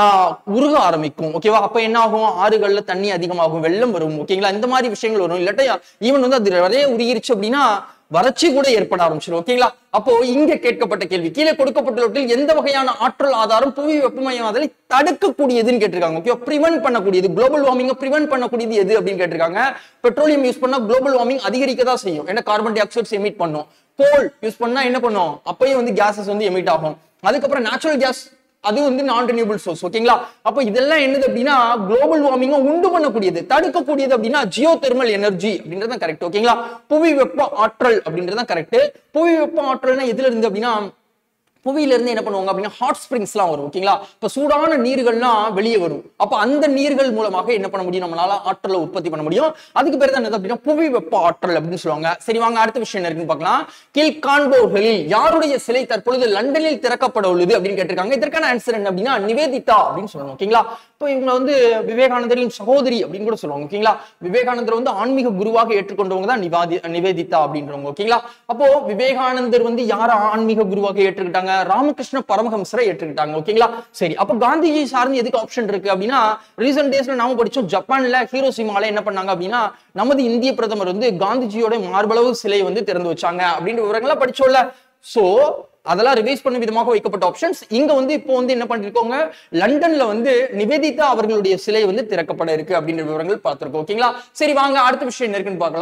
உருக ஆரம்பிக்கும் ஓகேவா அப்ப என்ன ஆகும் ஆறுகள்ல தண்ணி அதிகமாகும் வெள்ளம் வரும் ஓகேங்களா இந்த மாதிரி விஷயங்கள் வரும் இல்லாட்டா ஈவன் வந்து அது நிறைய உருகிருச்சு அப்படின்னா வறட்சி கூட ஏற்பட ஆரம்பிச்சிடும் ஓகேங்களா அப்போ இங்க கேட்கப்பட்ட கேள்வி கீழே கொடுக்கப்பட்டுள்ளவற்றில் எந்த வகையான ஆற்றல் ஆதாரம் புவி வெப்பமயமாதலை தடுக்கக்கூடியதுன்னு கேட்டிருக்காங்க ஓகே ப்ரிவென்ட் பண்ணக்கூடியது குளோபல் வார்மிங்க ப்ரிவென்ட் பண்ணக்கூடியது எது அப்படின்னு கேட்டிருக்காங்க பெட்ரோலியம் யூஸ் பண்ணா குளோபல் வார்மிங் அதிகரிக்க தான் செய்யும் ஏன்னா கார்பன் டை ஆக்சைட்ஸ் எமிட் பண்ணும் கோல் யூஸ் பண்ணா என்ன பண்ணும் அப்பயும் வந்து கேசஸ் வந்து எமிட் ஆகும் அதுக்கப்புறம் நேச்சுரல் கேஸ் அது வந்து நான் ரினியூபிள் சோர்ஸ் ஓகேங்களா அப்ப இதெல்லாம் என்னது அப்படின்னா குளோபல் வார்மிங்கை உண்டு பண்ணக்கூடியது தடுக்கக்கூடியது அப்படின்னா ஜியோ தெர்மல் எனர்ஜி அப்படின்றது கரெக்ட் ஓகேங்களா புவி வெப்ப ஆற்றல் அப்படின்றது கரெக்ட் புவி வெப்ப ஆற்றல்னா எதுல இருந்து அப்படின்னா புவியில இருந்து என்ன பண்ணுவாங்க அப்படின்னா ஹாட் ஸ்ப்ரிங்ஸ்லாம் வரும் ஓகேங்களா இப்ப சூடான நீர்கள்லாம் வெளியே வரும் அப்ப அந்த நீர்கள் மூலமாக என்ன பண்ண முடியும் நம்மளால ஆற்றலை உற்பத்தி பண்ண முடியும் அதுக்கு பேர் தான் என்னது அப்படின்னா புவி வெப்ப ஆற்றல் அப்படின்னு சொல்லுவாங்க சரி வாங்க அடுத்த விஷயம் என்ன இருக்குன்னு பார்க்கலாம் கீழ்காண்போர்களில் யாருடைய சிலை தற்பொழுது லண்டனில் திறக்கப்பட உள்ளது அப்படின்னு கேட்டிருக்காங்க இதற்கான ஆன்சர் என்ன அப்படின்னா நிவேதிதா அப்படின்னு சொல்லணும் ஓகேங்களா இப்போ இவங்க வந்து விவேகானந்தரின் சகோதரி அப்படின்னு கூட சொல்லுவாங்க ஓகேங்களா விவேகானந்தர் வந்து ஆன்மீக குருவாக ஏற்றுக்கொண்டவங்க தான் நிவாதி நிவேதிதா அப்படின்றவங்க ஓகேங்களா அப்போ விவேகானந்தர் வந்து யார ஆன்மீக குருவாக ஏற்றுக்கிட்டாங்க ராமகிருஷ்ண பரமஹம்சரை ஏற்றுக்கிட்டாங்க ஓகேங்களா சரி அப்போ காந்திஜி சார்ந்து எதுக்கு ஆப்ஷன் இருக்கு அப்படின்னா ரீசெண்ட் டேஸ்ல நாம படிச்சோம் ஜப்பான்ல ஹீரோசிமால என்ன பண்ணாங்க அப்படின்னா நமது இந்திய பிரதமர் வந்து காந்திஜியோட மார்பளவு சிலை வந்து திறந்து வச்சாங்க அப்படின்ற விவரங்கள்லாம் படிச்சோம்ல சோ அதெல்லாம் ரிவைஸ் பண்ண விதமாக வைக்கப்பட்ட ஆப்ஷன்ஸ் இங்க வந்து இப்போ வந்து என்ன பண்ணிருக்கோங்க லண்டன்ல வந்து நிவேதிதா அவர்களுடைய சிலை வந்து திறக்கப்பட இருக்கு அப்படின்ற விவரங்கள் பார்த்திருக்கோம் ஓகேங்களா சரி வாங்க அடுத்த விஷயம் என்ன இருக்குன்னு பார்க்கலாம்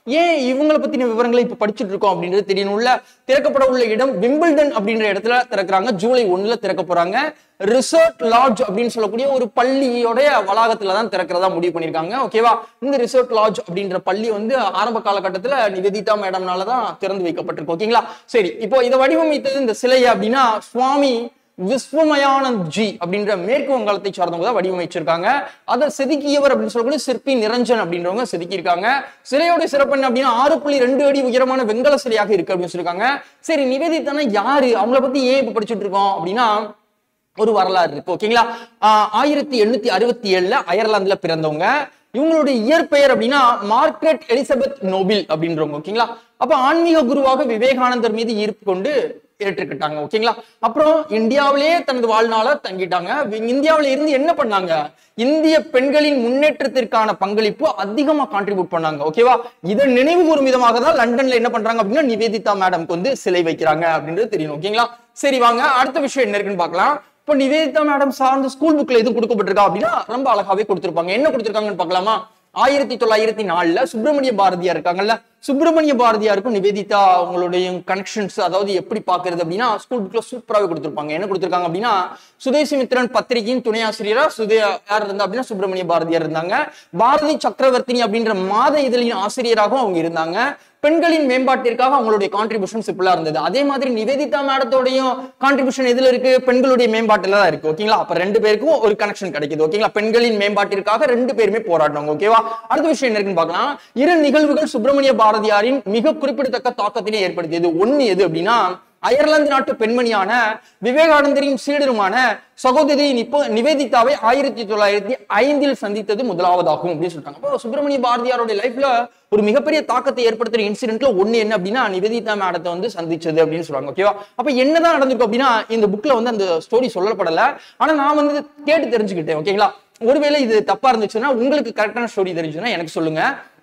ஏன் இவங்களை பத்தின விவரங்களை இப்ப படிச்சுட்டு இருக்கோம் அப்படின்றது தெரியணும்ல திறக்கப்பட உள்ள இடம் விம்பிள்டன் அப்படின்ற இடத்துல திறக்கிறாங்க ஜூலை ஒண்ணுல திறக்க போறாங்க ரிசர்ட் லாட்ஜ் அப்படின்னு சொல்லக்கூடிய ஒரு பள்ளியோடைய வளாகத்துல தான் திறக்கிறதா முடிவு பண்ணிருக்காங்க ஓகேவா இந்த ரிசர்ட் லாட்ஜ் அப்படின்ற பள்ளி வந்து ஆரம்ப காலகட்டத்துல நிவேதிதா மேடம்னால தான் திறந்து வைக்கப்பட்டிருக்கு ஓகேங்களா சரி இப்போ இதை வடிவமைத்தது இந்த சிலை அப்படின்னா சுவாமி விஸ்வமயானந்த் ஜி அப்படின்ற மேற்கு வங்காளத்தை சார்ந்தவங்க தான் வடிவமைச்சிருக்காங்க அதை செதுக்கியவர் அப்படின்னு சொல்லக்கூடிய சிற்பி நிரஞ்சன் அப்படின்றவங்க செதுக்கியிருக்காங்க சிலையோட சிறப்பு என்ன அப்படின்னா ஆறு புள்ளி ரெண்டு அடி உயரமான வெங்கல சிலையாக இருக்கு அப்படின்னு சொல்லியிருக்காங்க சரி நிவேதிதானா யாரு அவங்கள பத்தி ஏன் இப்ப படிச்சுட்டு இருக்கோம் அப்படின்னா ஒரு வரலாறு இருக்கு ஓகேங்களா ஆஹ் ஆயிரத்தி எண்ணூத்தி அறுபத்தி ஏழுல அயர்லாந்துல பிறந்தவங்க இவங்களுடைய இயற்பெயர் அப்படின்னா மார்க்ரெட் எலிசபெத் நோபில் அப்படின்றவங்க ஓகேங்களா அப்ப ஆன்மீக குருவாக விவேகானந்தர் மீது ஈர்ப்பு கொண்டு ஏற்றுக்கிட்டாங்க ஓகேங்களா அப்புறம் இந்தியாவிலேயே தனது வாழ்நாள தங்கிட்டாங்க வி- இந்தியாவில இருந்து என்ன பண்ணாங்க இந்திய பெண்களின் முன்னேற்றத்திற்கான பங்களிப்பு அதிகமா கான்ட்ரிபியூட் பண்ணாங்க ஓகேவா இதை நினைவு கூறும் விதமாக தான் லண்டன்ல என்ன பண்றாங்க அப்படின்னா நிவேதிதா மேடம்க்கு வந்து சிலை வைக்கிறாங்க அப்படின்றது தெரியணும் ஓகேங்களா சரி வாங்க அடுத்த விஷயம் என்ன இருக்குன்னு பார்க்கலாம் இப்போ நிவேதிதா மேடம் சார்ந்த ஸ்கூல் புக்ல எதுவும் கொடுக்கப்பட்டிருக்கா அப்படின்னா ரொம்ப அழகாவே கொடுத்திருப்பாங்க என்ன கொடுத்திருக்காங்கன்னு பார்க்கலாமா ஆயிரத்தி தொள்ளாயிரத்தி நாலுல சுப்பிரமணிய பாரதியார் இருக்காங்கல்ல சுப்பிரமணிய பாரதியாருக்கும் நிவேதிதா அவங்களுடைய கனெக்ஷன்ஸ் அதாவது எப்படி பாக்குறது அப்படின்னா ஸ்கூல் புக்ல சூப்பராகவே கொடுத்திருப்பாங்க என்ன கொடுத்திருக்காங்க அப்படின்னா சுதேசி மித்திரன் பத்திரிகையின் துணை ஆசிரியரா சுதே யார் இருந்தா அப்படின்னா சுப்பிரமணிய பாரதியார் இருந்தாங்க பாரதி சக்கரவர்த்தினி அப்படின்ற மாத இதழின் ஆசிரியராகவும் அவங்க இருந்தாங்க பெண்களின் மேம்பாட்டிற்காக அவங்களுடைய கான்ட்ரிபியூஷன்ஸ் இப்படிலாம் இருந்தது அதே மாதிரி நிவேதிதா மேடத்தோடையும் கான்ட்ரிபியூஷன் எதுல இருக்கு பெண்களுடைய மேம்பாட்டுல தான் இருக்கு ஓகேங்களா அப்ப ரெண்டு பேருக்கும் ஒரு கனெக்ஷன் கிடைக்குது ஓகேங்களா பெண்களின் மேம்பாட்டிற்காக ரெண்டு பேருமே போராடினாங்க ஓகேவா அடுத்த விஷயம் என்ன இருக்குன்னு பார்க்கலாம் இரு நிகழ்வுகள் சுப்பிரமணிய பாரதியாரின் மிக குறிப்பிடத்தக்க தாக்கத்தினை ஏற்படுத்தியது ஒண்ணு எது அப்படின்னா அயர்லாந்து நாட்டு பெண்மணியான விவேகானந்தரின் சீடருமான சகோதரி நிப்போ நிவேதிதாவை ஆயிரத்தி தொள்ளாயிரத்தி ஐந்தில் சந்தித்தது முதலாவதாகும் அப்படின்னு சொல்றாங்க அப்போ சுப்பிரமணிய பாரதியாரோட லைஃப்ல ஒரு மிகப்பெரிய தாக்கத்தை ஏற்படுத்துற இன்சிடென்ட்ல ஒண்ணு என்ன அப்படின்னா நிவேதிதா மேடத்தை வந்து சந்திச்சது அப்படின்னு சொல்றாங்க ஓகேவா அப்ப என்னதான் நடந்திருக்கும் அப்படின்னா இந்த புக்ல வந்து அந்த ஸ்டோரி சொல்லப்படல ஆனா நான் வந்து கேட்டு தெரிஞ்சுக்கிட்டேன் ஓகேங்களா ஒருவேளை இது தப்பா இருந்துச்சுன்னா உங்களுக்கு கரெக்டான ஸ்டோரி தெரிஞ்சுன்னா எனக்கு சொல்லுங்க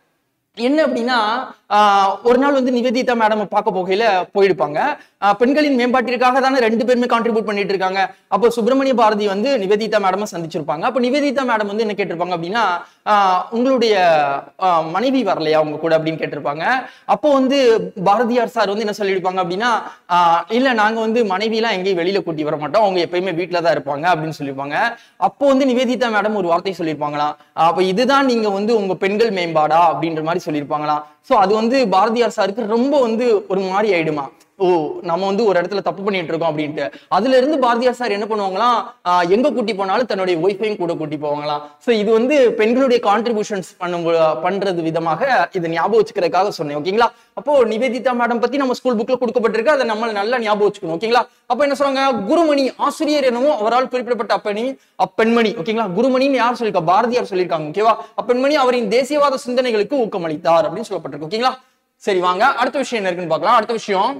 என்ன அப்படின்னா ஆஹ் ஒரு நாள் வந்து நிவேதிதா மேடம் பார்க்க போகையில போயிருப்பாங்க ஆஹ் பெண்களின் மேம்பாட்டிற்காக தானே ரெண்டு பேருமே கான்ட்ரிபியூட் பண்ணிட்டு இருக்காங்க அப்போ சுப்பிரமணிய பாரதி வந்து நிவேதிதா மேடமை சந்திச்சிருப்பாங்க அப்போ நிவேதிதா மேடம் வந்து என்ன கேட்டிருப்பாங்க அப்படின்னா ஆஹ் உங்களுடைய ஆஹ் மனைவி வரலையா உங்க கூட அப்படின்னு கேட்டிருப்பாங்க அப்போ வந்து பாரதியார் சார் வந்து என்ன சொல்லியிருப்பாங்க அப்படின்னா ஆஹ் இல்ல நாங்க வந்து மனைவி எல்லாம் எங்கேயும் வெளியில கூட்டி வர மாட்டோம் அவங்க எப்பயுமே வீட்டுல தான் இருப்பாங்க அப்படின்னு சொல்லியிருப்பாங்க அப்போ வந்து நிவேதிதா மேடம் ஒரு வார்த்தை சொல்லியிருப்பாங்களாம் அப்ப இதுதான் நீங்க வந்து உங்க பெண்கள் மேம்பாடா அப்படின்ற மாதிரி சொல்லியிருப்பாங்களாம் சோ அது வந்து பாரதியார் சாருக்கு ரொம்ப வந்து ஒரு மாதிரி ஆயிடுமா ஓ நம்ம வந்து ஒரு இடத்துல தப்பு பண்ணிட்டு இருக்கோம் அப்படின்ட்டு அதுல இருந்து பாரதியார் சார் என்ன பண்ணுவாங்களாம் ஆஹ் எங்க கூட்டி போனாலும் தன்னுடைய ஒய்ஃபையும் கூட கூட்டி போவாங்களாம் சோ இது வந்து பெண்களுடைய கான்ட்ரிபியூஷன்ஸ் பண்ணும் போ- பண்றது விதமாக இதை ஞாபகம் வச்சுக்கிறதுக்காக சொன்னேன் ஓகேங்களா அப்போ நிவேதிதா மேடம் பத்தி நம்ம ஸ்கூல் புக்ல கொடுக்கப்பட்டிருக்கு அதை நம்ம நல்லா ஞாபகம் வச்சுக்கணும் ஓகேங்களா அப்ப என்ன சொல்றாங்க குருமணி ஆசிரியர் எனவும் அவரால் குறிப்பிடப்பட்ட அப்பணி அப்பெண்மணி ஓகேங்களா குருமணின்னு யார் சொல்லியிருக்கா பாரதியார் சொல்லியிருக்காங்க ஓகேவா அப்பெண்மணி அவரின் தேசியவாத சிந்தனைகளுக்கு ஊக்கமளித்தார் அப்படின்னு சொல்லப்பட்டிருக்கு ஓகேங்களா சரி வாங்க அடுத்த விஷயம் என்ன இருக்குன்னு பார்க்கலாம் அடுத்த விஷயம்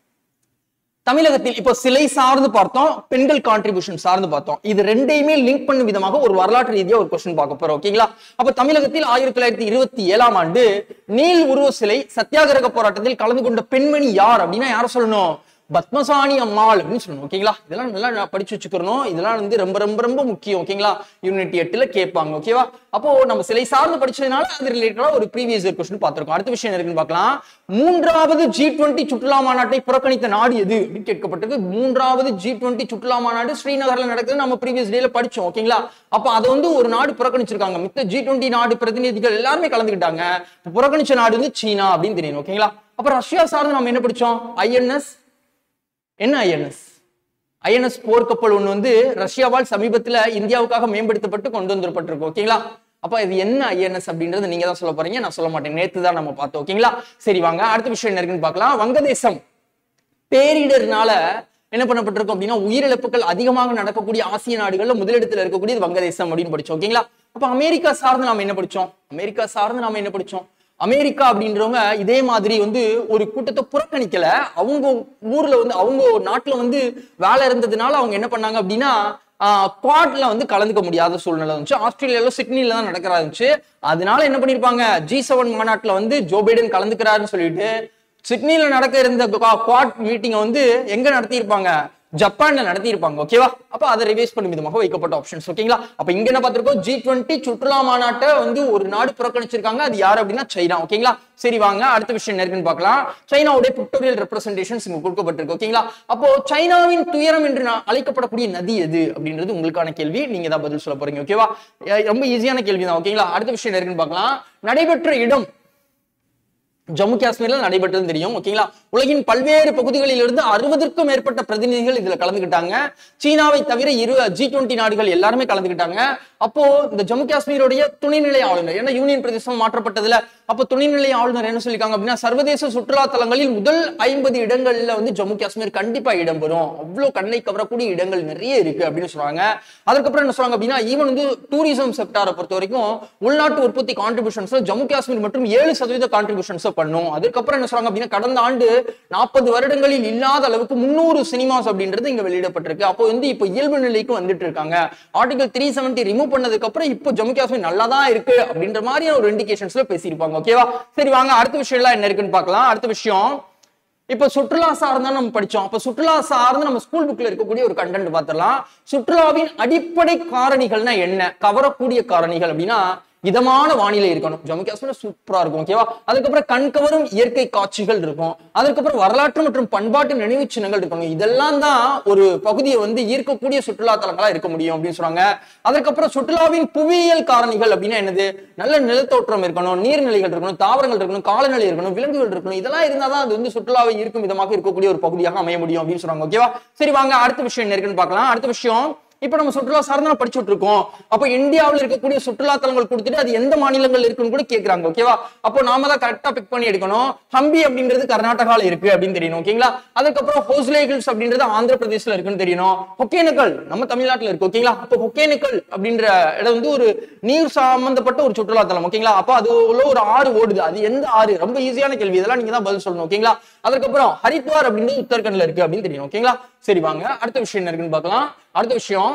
தமிழகத்தில் இப்போ சிலை சார்ந்து பார்த்தோம் பெண்கள் கான்ட்ரிபியூஷன் சார்ந்து பார்த்தோம் இது ரெண்டையுமே லிங்க் பண்ணும் விதமாக ஒரு வரலாற்று ரீதியா ஒரு கொஸ்டின் பார்க்க போறோம் ஓகேங்களா அப்ப தமிழகத்தில் ஆயிரத்தி தொள்ளாயிரத்தி இருபத்தி ஏழாம் ஆண்டு நீல் உருவ சிலை சத்தியாகிரக போராட்டத்தில் கலந்து கொண்ட பெண்மணி யார் அப்படின்னா யார சொல்லணும் பத்மசாணி அம்மாள் அப்படின்னு சொல்லணும் ஓகேங்களா இதெல்லாம் நல்லா நான் படிச்சு வச்சுக்கிறணும் இதெல்லாம் வந்து ரொம்ப ரொம்ப ரொம்ப முக்கியம் ஓகேங்களா யூனிட் எட்டுல கேட்பாங்க ஓகேவா அப்போ நம்ம சிலை சார்ந்து படிச்சதுனால அது ரிலேட்டடா ஒரு ப்ரீவியஸ் கொஸ்டின் பார்த்திருக்கோம் அடுத்த விஷயம் என்ன இருக்குன்னு பார்க்கலாம் மூன்றாவது ஜி டுவெண்ட்டி சுற்றுலா மாநாட்டை புறக்கணித்த நாடு எது அப்படின்னு கேட்கப்பட்டிருக்கு மூன்றாவது ஜி டுவெண்ட்டி சுற்றுலா மாநாடு ஸ்ரீநகர்ல நடக்குது நம்ம ப்ரீவியஸ் டேல படிச்சோம் ஓகேங்களா அப்ப அதை வந்து ஒரு நாடு புறக்கணிச்சிருக்காங்க மித்த ஜி டுவெண்ட்டி நாடு பிரதிநிதிகள் எல்லாருமே கலந்துக்கிட்டாங்க இப்ப புறக்கணிச்ச நாடு வந்து சீனா அப்படின்னு தெரியும் ஓகேங்களா அப்ப ரஷ்யா சார்ந்து நம்ம என்ன படிச்சோம் ஐஎன்எஸ் என்ன ஐஎன்எஸ் ஐஎன்எஸ் போர்க்கப்பல் ஒண்ணு வந்து ரஷ்யாவால் சமீபத்துல இந்தியாவுக்காக மேம்படுத்தப்பட்டு கொண்டு வந்துடப்பட்டிருக்கு ஓகேங்களா அப்ப இது என்ன ஐஎன்எஸ் அப்படின்றது நீங்க தான் சொல்ல போறீங்க நான் சொல்ல மாட்டேன் நேத்து தான் நம்ம பார்த்தோம் ஓகேங்களா சரி வாங்க அடுத்த விஷயம் என்ன இருக்குன்னு பார்க்கலாம் வங்கதேசம் பேரிடர்னால என்ன பண்ணப்பட்டிருக்கும் அப்படின்னா உயிரிழப்புகள் அதிகமாக நடக்கக்கூடிய ஆசிய நாடுகள்ல முதலிடத்துல இருக்கக்கூடியது வங்கதேசம் அப்படின்னு படிச்சோம் ஓகேங்களா அப்ப அமெரிக்கா சார்ந்து நாம என்ன படிச்சோம் அமெரிக்கா சார்ந்து நாம என்ன படிச்சோம் அமெரிக்கா அப்படின்றவங்க இதே மாதிரி வந்து ஒரு கூட்டத்தை புறக்கணிக்கல அவங்க ஊர்ல வந்து அவங்க நாட்டுல வந்து வேலை இருந்ததுனால அவங்க என்ன பண்ணாங்க அப்படின்னா குவாட்ல வந்து கலந்துக்க முடியாத சூழ்நிலை இருந்துச்சு ஆஸ்திரேலியால சிட்னில தான் நடக்கிறா இருந்துச்சு அதனால என்ன பண்ணிருப்பாங்க ஜி செவன் மாநாட்டுல வந்து ஜோ பைடன் கலந்துக்கிறாருன்னு சொல்லிட்டு சிட்னில நடக்க இருந்த குவாட் மீட்டிங்கை வந்து எங்க நடத்தியிருப்பாங்க ஜப்பான்ல நடத்தியிருப்பாங்க ஓகேவா அப்ப அதை ரிவைஸ் பண்ணும் விதமாக வைக்கப்பட்ட ஆப்ஷன்ஸ் ஓகேங்களா அப்ப இங்க என்ன பார்த்திருக்கோம் ஜி டுவெண்ட்டி சுற்றுலா மாநாட்டை வந்து ஒரு நாடு புறக்கணிச்சிருக்காங்க அது யார் அப்படின்னா சைனா ஓகேங்களா சரி வாங்க அடுத்த விஷயம் என்ன இருக்குன்னு பார்க்கலாம் சைனாவுடைய பிக்டோரியல் ரெப்ரசன்டேஷன்ஸ் இங்க கொடுக்கப்பட்டிருக்கு ஓகேங்களா அப்போ சைனாவின் துயரம் என்று நான் அழைக்கப்படக்கூடிய நதி எது அப்படின்றது உங்களுக்கான கேள்வி நீங்க தான் பதில் சொல்ல போறீங்க ஓகேவா அஹ் ரொம்ப ஈஸியான கேள்வி தான் ஓகேங்களா அடுத்த விஷயம் என்ன இருக்குன்னு பார்க்கலாம் நடைபெற்ற இடம் ஜம்மு காஷ்மீர்ல நடைபெற்றது தெரியும் ஓகேங்களா உலகின் பல்வேறு பகுதிகளில் இருந்து அறுபதுக்கும் மேற்பட்ட பிரதிநிதிகள் இதுல கலந்துக்கிட்டாங்க சீனாவை தவிர இரு ஜி டுவெண்ட்டி நாடுகள் எல்லாருமே கலந்துக்கிட்டாங்க அப்போ இந்த ஜம்மு காஷ்மீருடைய துணைநிலை ஆளுநர் ஏன்னா யூனியன் பிரதேசம் மாற்றப்பட்டதுல அப்போ துணைநிலை ஆளுநர் என்ன சொல்லியிருக்காங்க அப்படின்னா சர்வதேச சுற்றுலா தலங்களில் முதல் ஐம்பது இடங்கள்ல வந்து ஜம்மு காஷ்மீர் கண்டிப்பா இடம் பெறும் அவ்வளவு கண்ணை கவரக்கூடிய இடங்கள் நிறைய இருக்கு அப்படின்னு சொல்றாங்க அதுக்கப்புறம் என்ன சொல்றாங்க அப்படின்னா ஈவன் வந்து டூரிசம் செக்டாரை பொறுத்த வரைக்கும் உள்நாட்டு உற்பத்தி கான்ட்ரிபியூஷன்ஸ் ஜம்மு காஷ்மீர் மற்றும் ஏழு சதவீத கான்ட்ரிபியூஷன்ஸ் பண்ணும் அதுக்கப்புறம் என்ன சொல்றாங்க அப்படின்னா கடந்த ஆண்டு நாற்பது வருடங்களில் இல்லாத அளவுக்கு முன்னூறு சினிமாஸ் அப்படின்றது இங்க வெளியிடப்பட்டிருக்கு அப்போ வந்து இப்போ இயல்பு நிலைக்கு வந்துட்டு இருக்காங்க ஆர்டிகல் த்ரீ செவன்டி ரிமூவ் பண்ணதுக்கு அப்புறம் இப்போ ஜம்மு காஷ்மீர் நல்லா தான் இருக்கு அப்படின்ற மாதிரியான ஒரு இண்டிகேஷன்ஸ்ல பேசியிருப்பாங்க ஓகேவா சரி வாங்க அடுத்த விஷயம் எல்லாம் என்ன இருக்குன்னு பார்க்கலாம் அடுத்த விஷயம் இப்ப சுற்றுலா சார்ந்தா நம்ம படிச்சோம் அப்ப சுற்றுலா சார்ந்து நம்ம ஸ்கூல் புக்ல இருக்கக்கூடிய ஒரு கண்டென்ட் பார்த்துடலாம் சுற்றுலாவின் அடிப்படை காரணிகள்னா என்ன கவரக்கூடிய காரணிகள் அப்படின்னா இதமான வானிலை இருக்கணும் ஜம்மு காஷ்மீர் சூப்பரா இருக்கும் ஓகேவா அதுக்கப்புறம் கண்கவரும் இயற்கை காட்சிகள் இருக்கும் அதுக்கப்புறம் வரலாற்று மற்றும் பண்பாட்டு நினைவு சின்னங்கள் இருக்கணும் இதெல்லாம் தான் ஒரு பகுதியை வந்து ஈர்க்கக்கூடிய சுற்றுலா தலங்களா இருக்க முடியும் அப்படின்னு சொல்றாங்க அதுக்கப்புறம் சுற்றுலாவின் புவியியல் காரணிகள் அப்படின்னா என்னது நல்ல நிலத்தோற்றம் இருக்கணும் நீர்நிலைகள் இருக்கணும் தாவரங்கள் இருக்கணும் காலநிலை இருக்கணும் விலங்குகள் இருக்கணும் இதெல்லாம் இருந்தாதான் அது வந்து சுற்றுலாவை ஈர்க்கும் விதமாக இருக்கக்கூடிய ஒரு பகுதியாக அமைய முடியும் அப்படின்னு சொல்றாங்க ஓகேவா சரி வாங்க அடுத்த விஷயம் என்ன இருக்குன்னு பார்க்கலாம் அடுத்த விஷயம் இப்ப நம்ம சுற்றுலா சார்ந்து படிச்சுட்டு இருக்கோம் அப்ப இந்தியாவில் இருக்கக்கூடிய சுற்றுலா தலங்கள் கொடுத்துட்டு அது எந்த மாநிலங்கள் இருக்குன்னு கூட கேக்குறாங்க ஓகேவா அப்போ நாம தான் கரெக்டா பிக் பண்ணி எடுக்கணும் ஹம்பி அப்படின்றது கர்நாடகால இருக்கு அப்படின்னு தெரியணும் ஓகேங்களா அதுக்கப்புறம் ஹோஸ்லே ஹில்ஸ் அப்படின்றது ஆந்திர பிரதேசல இருக்குன்னு தெரியணும் ஒகேனக்கல் நம்ம தமிழ்நாட்டுல இருக்கு ஓகேங்களா அப்போ ஒகேனக்கல் அப்படின்ற இடம் வந்து ஒரு நீர் சம்பந்தப்பட்ட ஒரு சுற்றுலா தலம் ஓகேங்களா அப்போ அது உள்ள ஒரு ஆறு ஓடுது அது எந்த ஆறு ரொம்ப ஈஸியான கேள்வி இதெல்லாம் நீங்க தான் பதில் சொல்லணும் ஓகேங்களா அதுக்கப்புறம் ஹரித்வார் அப்படின்றது உத்தரகண்ட்ல இருக்கு அப்படின்னு தெரியும் ஓகேங்களா சரி வாங்க அடுத்த விஷயம் என்ன இருக்குன்னு பார்க்கலாம் அடுத்த விஷயம்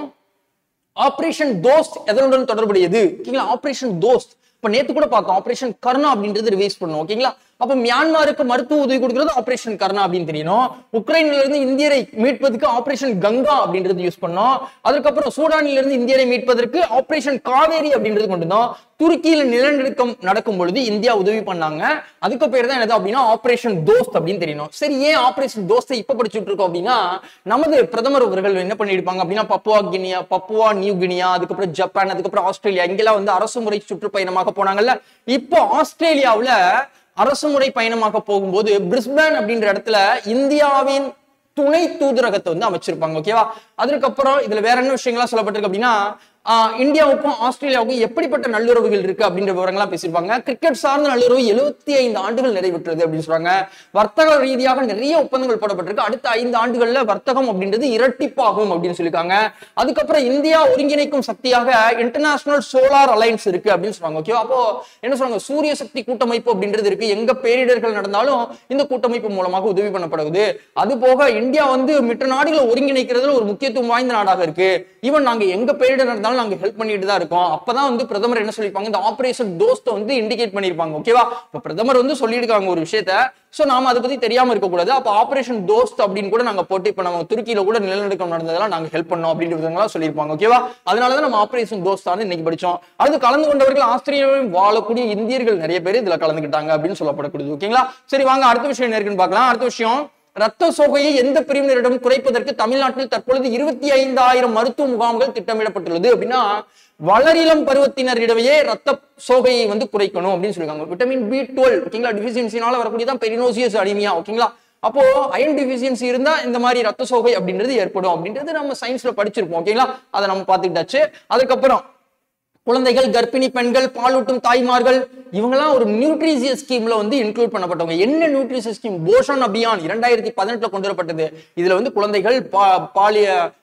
ஆபரேஷன் தோஸ்த் எதனுடன் தொடர்புடையது ஓகேங்களா ஆபரேஷன் தோஸ்த் இப்ப நேத்து கூட பார்த்தோம் ஆபரேஷன் கர்ணா அப்படின்றது ரிவைஸ் பண்ணணும் ஓகேங்களா அப்ப மியான்மருக்கு மருத்துவ உதவி கொடுக்கிறது ஆபரேஷன் கர்ணா அப்படின்னு தெரியணும் உக்ரைன்ல இருந்து இந்தியரை மீட்பதற்கு ஆபரேஷன் கங்கா அப்படின்றது யூஸ் பண்ணோம் அதுக்கப்புறம் சூடானில இருந்து இந்தியரை மீட்பதற்கு ஆபரேஷன் காவேரி அப்படின்றது கொண்டு வந்தோம் துருக்கியில நிலநடுக்கம் நடக்கும் பொழுது இந்தியா உதவி பண்ணாங்க அதுக்கு பேர் தான் என்னது அப்படின்னா ஆபரேஷன் தோஸ்த் அப்படின்னு தெரியணும் சரி ஏன் ஆபரேஷன் தோஸ்தை இப்ப படிச்சுட்டு இருக்கோம் அப்படின்னா நமது பிரதமர் அவர்கள் என்ன பண்ணிருப்பாங்க அப்படின்னா Papua Guinea Papua New Guinea அதுக்கப்புறம் ஜப்பான் அதுக்கப்புறம் ஆஸ்திரேலியா இங்கெல்லாம் வந்து அரசு முறை சுற்றுப்பயணமாக போனாங்கல்ல இப்போ ஆஸ்திரேலியாவுல அரசு முறை பயணமாக போகும்போது பிரிஸ்பேன் அப்படின்ற இடத்துல இந்தியாவின் துணை தூதரகத்தை வந்து அமைச்சிருப்பாங்க ஓகேவா அதுக்கப்புறம் இதுல வேற என்ன விஷயங்கள்லாம் சொல்லப்பட்டிருக்கு அப்படின்னா ஆஹ் இந்தியாவுக்கும் ஆஸ்திரேலியாவுக்கும் எப்படிப்பட்ட நல்லுறவுகள் இருக்கு அப்படின்ற விவரங்கள்லாம் பேசியிருப்பாங்க கிரிக்கெட் சார்ந்த நல்லுறவு எழுபத்தி ஐந்து ஆண்டுகள் நிறைவேற்றது அப்படின்னு சொல்றாங்க வர்த்தக ரீதியாக நிறைய ஒப்பந்தங்கள் போடப்பட்டிருக்கு அடுத்த ஐந்து ஆண்டுகள்ல வர்த்தகம் அப்படின்றது இரட்டிப்பாகும் அப்படின்னு சொல்லியிருக்காங்க அதுக்கப்புறம் இந்தியா ஒருங்கிணைக்கும் சக்தியாக இன்டர்நேஷனல் சோலார் அலைன்ஸ் இருக்கு அப்படின்னு சொல்றாங்க ஓகே அப்போ என்ன சொல்றாங்க சூரிய சக்தி கூட்டமைப்பு அப்படின்றது இருக்கு எங்க பேரிடர்கள் நடந்தாலும் இந்த கூட்டமைப்பு மூலமாக உதவி பண்ணப்படுது அது போக இந்தியா வந்து மற்ற நாடுகளை ஒருங்கிணைக்கிறதுல ஒரு முக்கியத்துவம் வாய்ந்த நாடாக இருக்கு ஈவன் நாங்க எங்க பேரிடர் நடந்தாலும் நாங்க ஹெல்ப் பண்ணிட்டு தான் இருக்கோம் அப்பதான் வந்து பிரதமர் என்ன சொல்லிருப்பாங்க இந்த ஆபரேஷன் தோஸ்த வந்து இண்டிகேட் பண்ணிருப்பாங்க ஓகேவா இப்ப பிரதமர் வந்து சொல்லியிருக்காங்க ஒரு விஷயத்த சோ நாம அதை பத்தி தெரியாம இருக்க கூடாது அப்ப ஆபரேஷன் தோஸ்த் அப்படின்னு கூட நாங்க போட்டு இப்ப நம்ம துருக்கியில கூட நிலநடுக்கம் நடந்ததெல்லாம் நாங்க ஹெல்ப் பண்ணோம் அப்படின்றதெல்லாம் சொல்லியிருப்பாங்க ஓகேவா அதனாலதான் நம்ம ஆபரேஷன் தோஸ்த் வந்து இன்னைக்கு படிச்சோம் அது கலந்து கொண்டவர்கள் ஆஸ்திரேலியாவில் வாழக்கூடிய இந்தியர்கள் நிறைய பேர் இதுல கலந்துக்கிட்டாங்க அப்படின்னு சொல்லப்படக்கூடியது ஓகேங்களா சரி வாங்க அடுத்த விஷயம் என்ன இருக்குன்னு பார்க்கலாம் அடுத்த விஷயம் ரத்த சோகையை எந்த பிரிவினரிடம் குறைப்பதற்கு தமிழ்நாட்டில் தற்பொழுது இருபத்தி ஐந்தாயிரம் மருத்துவ முகாம்கள் திட்டமிடப்பட்டுள்ளது அப்படின்னா வளரிளம் பருவத்தினரிடையே ரத்த சோகையை வந்து குறைக்கணும் அப்படின்னு சொல்லிருக்காங்க விட்டமின் பி டுவெல் ஓகேங்களா டிஃபிஷியன்சினால வரக்கூடியதான் பெரினோசியஸ் அடிமியா ஓகேங்களா அப்போ அயன் டிஃபிஷியன்சி இருந்தா இந்த மாதிரி ரத்த சோகை அப்படின்றது ஏற்படும் அப்படின்றது நம்ம சயின்ஸ்ல படிச்சிருப்போம் ஓகேங்களா அதை நம்ம பார்த்துக்கிட்டாச்சு அதுக்கப்புறம் குழந்தைகள் கர்ப்பிணி பெண்கள் பாலூட்டும் தாய்மார்கள் இவங்கெல்லாம் ஒரு நியூட்ரிசியஸ் ஸ்கீம்ல வந்து இன்க்ளூட் பண்ணப்பட்டவங்க என்ன நியூட்ரிசியஸ் ஸ்கீம் போஷன் அபியான் இரண்டாயிரத்தி பதினெட்டுல கொண்டு வரப்பட்டது இதுல வந்து குழந்தைகள் பா- பாலிய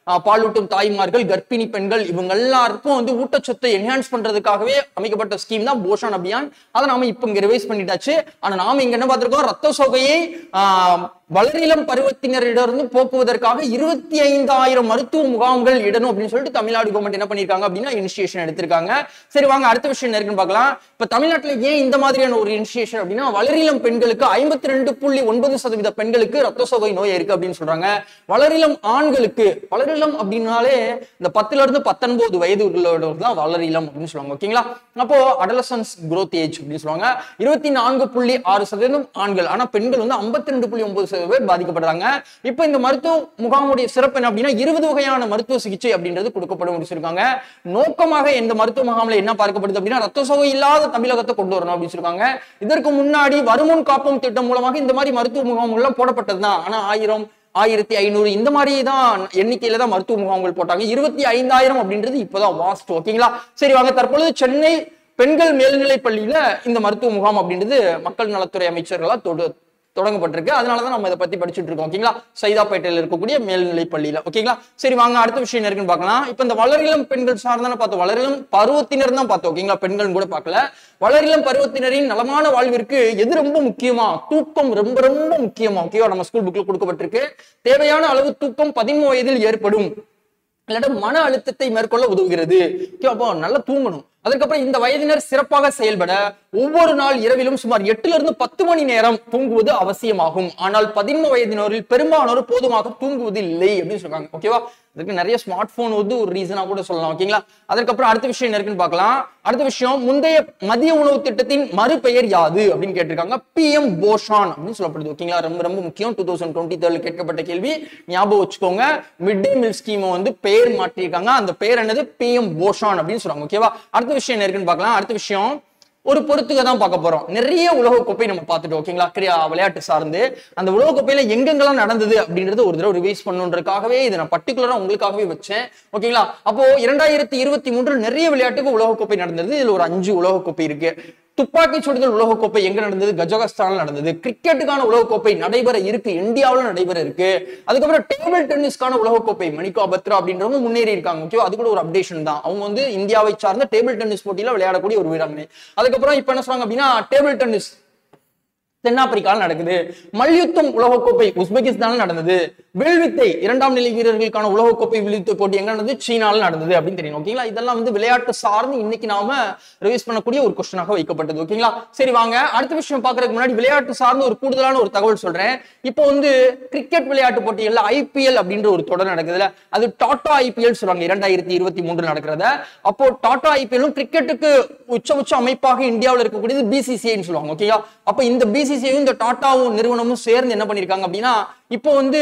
ஆஹ், பாலூட்டும் தாய்மார்கள் கர்ப்பிணி பெண்கள் இவங்க எல்லாருக்கும் வந்து ஊட்டச்சத்தை என்ஹான்ஸ் பண்றதுக்காகவே அமைக்கப்பட்ட ஸ்கீம் தான் போஷன் அபியான் அதை நாம இப்ப இங்க ரிவைஸ் பண்ணிட்டாச்சு ஆனா நாம இங்க என்ன பார்த்திருக்கோம் ரத்த சோகையை ஆஹ், வளரிளம் பருவத்தினரிடமிருந்து போக்குவதற்காக இருபத்தி ஐந்தாயிரம் மருத்துவ முகாம்கள் இடணும் அப்படின்னு சொல்லிட்டு தமிழ்நாடு கவர்மெண்ட் என்ன பண்ணிருக்காங்க அப்படின்னா இனிஷியேஷன் எடுத்திருக்காங்க சரி வாங்க அடுத்த விஷயம் என்ன இருக்குன்னு பார்க்கலாம் இப்ப தமிழ்நாட்டுல ஏன் இந்த மாதிரியான ஒரு இனிஷியேஷன் அப்படின்னா வளரிளம் பெண்களுக்கு ஐம்பத்தி ரெண்டு புள்ளி ஒன்பது சதவீத பெண்களுக்கு ரத்த சோகை நோய் இருக்கு அப்படின்னு சொல்றாங்க வளரிளம் ஆண்களுக்கு வளரிளம் அப்படின்னாலே இந்த பத்துல இருந்து பத்தொன்பது வயது உள்ளவர்கள் தான் வளரிளம் அப்படின்னு சொல்லுவாங்க ஓகேங்களா அப்போ அடலசன்ஸ் growth ஏஜ் அப்படின்னு சொல்லுவாங்க இருபத்தி நான்கு புள்ளி ஆறு சதவீதம் ஆண்கள் ஆனா பெண்கள் வந்து ஐம்பத்தி ரெண்டு புள்ளி ஒன்பது சதவீதம் பேர் பாதிக்கப்படுறாங்க இப்போ இந்த மருத்துவ முகாமுடைய சிறப்பு என்ன அப்படின்னா இருபது வகையான மருத்துவ சிகிச்சை அப்படின்றது கொடுக்கப்படும் அப்படின்னு சொல்லியிருக்காங்க நோக்கமாக இந்த மருத்துவ முகாம்ல என்ன பார்க்கப்படுது அப்படின்னா ரத்த சோகை இல்லாத தமிழகத்தை கொண்டு வரணும் அப்படின்னு சொல்லியிருக்காங்க இதற்கு முன்னாடி வருமுன் காப்போம் திட்டம் மூலமாக இந்த மாதிரி மருத்துவ முகாம்கள்லாம் போடப்பட்டதுதான் ஆனா ஆயிரம் ஆயிரத்தி ஐநூறு இந்த மாதிரி தான் எண்ணிக்கையில தான் மருத்துவ முகாம்கள் போட்டாங்க இருபத்தி ஐந்தாயிரம் அப்படின்றது இப்போதான் வாஸ்ட் ஓகேங்களா சரி வாங்க தற்பொழுது சென்னை பெண்கள் மேல்நிலைப் பள்ளியில இந்த மருத்துவ முகாம் அப்படின்றது மக்கள் நலத்துறை அமைச்சர்களால் தொடு தொடங்கப்பட்டிருக்கு அதனாலதான் நம்ம இதை பத்தி படிச்சுட்டு இருக்கோம் ஓகேங்களா சைதாப்பேட்டையில் இருக்கக்கூடிய மேல்நிலை பள்ளியில ஓகேங்களா சரி வாங்க அடுத்த விஷயம் என்ன இருக்குன்னு பார்க்கலாம் இப்ப இந்த வளரிளம் பெண்கள் சார்ந்தான பார்த்தோம் வளரிளம் பருவத்தினர் தான் பார்த்தோம் ஓகேங்களா பெண்கள் கூட பார்க்கல வளரிளம் பருவத்தினரின் நலமான வாழ்விற்கு எது ரொம்ப முக்கியமா தூக்கம் ரொம்ப ரொம்ப முக்கியமா ஓகேவா நம்ம ஸ்கூல் புக்ல கொடுக்கப்பட்டிருக்கு தேவையான அளவு தூக்கம் பதிமூணு வயதில் ஏற்படும் இல்லாட்ட மன அழுத்தத்தை மேற்கொள்ள உதவுகிறது Okay, அப்போ நல்லா தூங்கணும் அதுக்கப்புறம் இந்த வயதினர் சிறப்பாக செயல்பட ஒவ்வொரு நாள் இரவிலும் சுமார் எட்டுல இருந்து பத்து மணி நேரம் தூங்குவது அவசியமாகும் ஆனால் பதின்ம வயதினரில் பெரும்பாலோர் போதுமாக தூங்குவது இல்லை அப்படின்னு சொல்றாங்க ஓகேவா அதுக்கு நிறைய ஸ்மார்ட் போன் வந்து ஒரு ரீசனா கூட சொல்லலாம் ஓகேங்களா அதுக்கப்புறம் அடுத்த விஷயம் என்ன இருக்குன்னு பார்க்கலாம் அடுத்த விஷயம் முந்தைய மதிய உணவு திட்டத்தின் மறுபெயர் யாது அப்படின்னு கேட்டிருக்காங்க பிஎம் போஷான் அப்படின்னு சொல்லப்படுது ஓகேங்களா ரொம்ப ரொம்ப முக்கியம் டூ தௌசண்ட் டுவெண்ட்டி தேர்ட்ல கேட்கப்பட்ட கேள்வி ஞாபகம் வச்சுக்கோங்க மிட் டே மீல் ஸ்கீமை வந்து பெயர் மாற்றிருக்காங்க அந்த பெயர் என்னது பிஎம் போஷான் அப்படின்னு சொல்றாங்க ஓகேவா அடுத்த விஷயம் என்ன இருக்குன்னு பார்க்கலாம் அடுத்த விஷயம் ஒரு பொறுத்துக்க தான் பார்க்க போறோம் நிறைய உலக கோப்பை நம்ம பார்த்துட்டோம் ஓகேங்களா கிரியா விளையாட்டு சார்ந்து அந்த உலக கோப்பையில எங்கெங்கெல்லாம் நடந்தது அப்படின்றது ஒரு தடவை ரிவைஸ் பண்ணுன்றதுக்காகவே இதை நான் பர்டிகுலரா உங்களுக்காகவே வச்சேன் ஓகேங்களா அப்போ இரண்டாயிரத்தி இருபத்தி மூன்றில் நிறைய விளையாட்டுக்கு உலக கோப்பை நடந்தது இதுல ஒரு அஞ்சு உலக கோப்பை இருக்கு துப்பாக்கி சுடுதல் உலகக்கோப்பை எங்க நடந்தது கஜகஸ்தான்ல நடந்தது கிரிக்கெட்டுக்கான உலகக்கோப்பை நடைபெற இருக்கு இந்தியாவுல நடைபெற இருக்கு அதுக்கப்புறம் டேபிள் டென்னிஸ்க்கான உலகக்கோப்பை மணிகா பத்ரா அப்படின்றவங்க முன்னேறி இருக்காங்க ஓகே அது கூட ஒரு அப்டேஷன் தான் அவங்க வந்து இந்தியாவை சார்ந்த டேபிள் டென்னிஸ் போட்டியில விளையாடக்கூடிய ஒரு வீராங்கனை அதுக்கப்புறம் இப்ப என்ன சொல்றாங்க அப்படின்னா டேபிள் டென்னிஸ் தென்னாப்பிரிக்கால நடக்குது மல்யுத்தம் உலகக்கோப்பை உஸ்பெகிஸ்தான்ல நடந்தது வில்வித்தை இரண்டாம் நிலை வீரர்களுக்கான உலகக்கோப்பை வில்வித்தை போட்டி எங்க நடந்தது சீனால நடந்தது அப்படின்னு தெரியும் ஓகேங்களா இதெல்லாம் வந்து விளையாட்டு சார்ந்து இன்னைக்கு நாம ரிவைஸ் பண்ணக்கூடிய ஒரு கொஸ்டினாக வைக்கப்பட்டது ஓகேங்களா சரி வாங்க அடுத்த விஷயம் பாக்குறதுக்கு முன்னாடி விளையாட்டு சார்ந்து ஒரு கூடுதலான ஒரு தகவல் சொல்றேன் இப்போ வந்து கிரிக்கெட் விளையாட்டு போட்டிகள்ல ஐபிஎல் அப்படின்ற ஒரு தொடர் நடக்குதுல அது டாடா ஐபிஎல் சொல்றாங்க இரண்டாயிரத்தி இருபத்தி மூன்று நடக்கிறத அப்போ டாடா ஐபிஎல்லும் கிரிக்கெட்டுக்கு உச்ச உச்ச அமைப்பாக இந்தியாவில் இருக்கக்கூடியது பிசிசிஐன்னு சொல்லுவாங்க ஓகேங்களா அப்ப இந்த பிசிசிஐயும் இந்த டாட்டாவும் நிறுவனமும் சேர்ந்து என்ன பண்ணிருக்காங்க அப்படின்னா இப்போ வந்து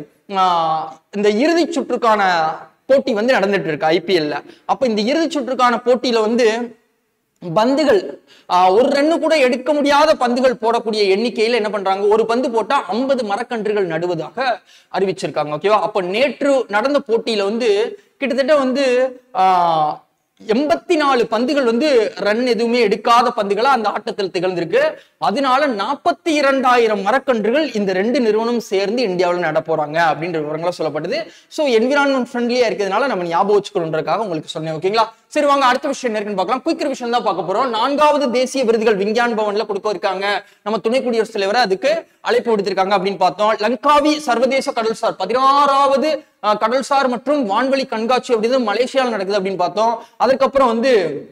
ஆஹ், இந்த இறுதி சுற்றுக்கான போட்டி வந்து நடந்துட்டு இருக்கு ஐபிஎல்ல அப்ப இந்த இறுதி சுற்றுக்கான போட்டியில வந்து பந்துகள் ஆஹ், ஒரு ரன்னு கூட எடுக்க முடியாத பந்துகள் போடக்கூடிய எண்ணிக்கையில என்ன பண்றாங்க ஒரு பந்து போட்டா 50 மரக்கன்றுகள் நடுவதாக அறிவிச்சிருக்காங்க ஓகேவா அப்ப நேற்று நடந்த போட்டியில வந்து கிட்டத்தட்ட வந்து ஆஹ், எண்பத்தி நாலு பந்துகள் வந்து ரன் எதுவுமே எடுக்காத பந்துகளா அந்த ஆட்டத்தில் திகழ்ந்திருக்கு அதனால நாற்பத்தி இரண்டாயிரம் மரக்கன்றுகள் இந்த ரெண்டு நிறுவனம் சேர்ந்து இந்தியாவில் நட போறாங்க அப்படின்ற விவரங்களும் சொல்லப்படுது ஸோ என்விரான்மெண்ட் ஃப்ரெண்ட்லியா இருக்கிறதுனால நம்ம ஞாபகம் வச்சுக்கணுன்றதுக்காக உங்களுக்கு சொன்னேன் ஓகேங்களா சரி வாங்க அடுத்த விஷயம் என்ன இருக்குன்னு பார்க்கலாம் குயிக் ரிவிஷன் தான் பார்க்க போறோம் நான்காவது தேசிய விருதுகள் விஞ்ஞான் பவன்ல கொடுக்க இருக்காங்க நம்ம துணை குடியரசுத் தலைவர் அதுக்கு அழைப்பு விடுத்திருக்காங்க அப்படின்னு பார்த்தோம் லங்காவி சர்வதேச கடல்சார் பதினாறாவது அஹ், கடல்சார் மற்றும் வான்வெளி கண்காட்சி அப்படின்றது மலேசியாவில் நடக்குது அப்படின்னு பார்த்தோம் அதுக்கப்புறம் வந்து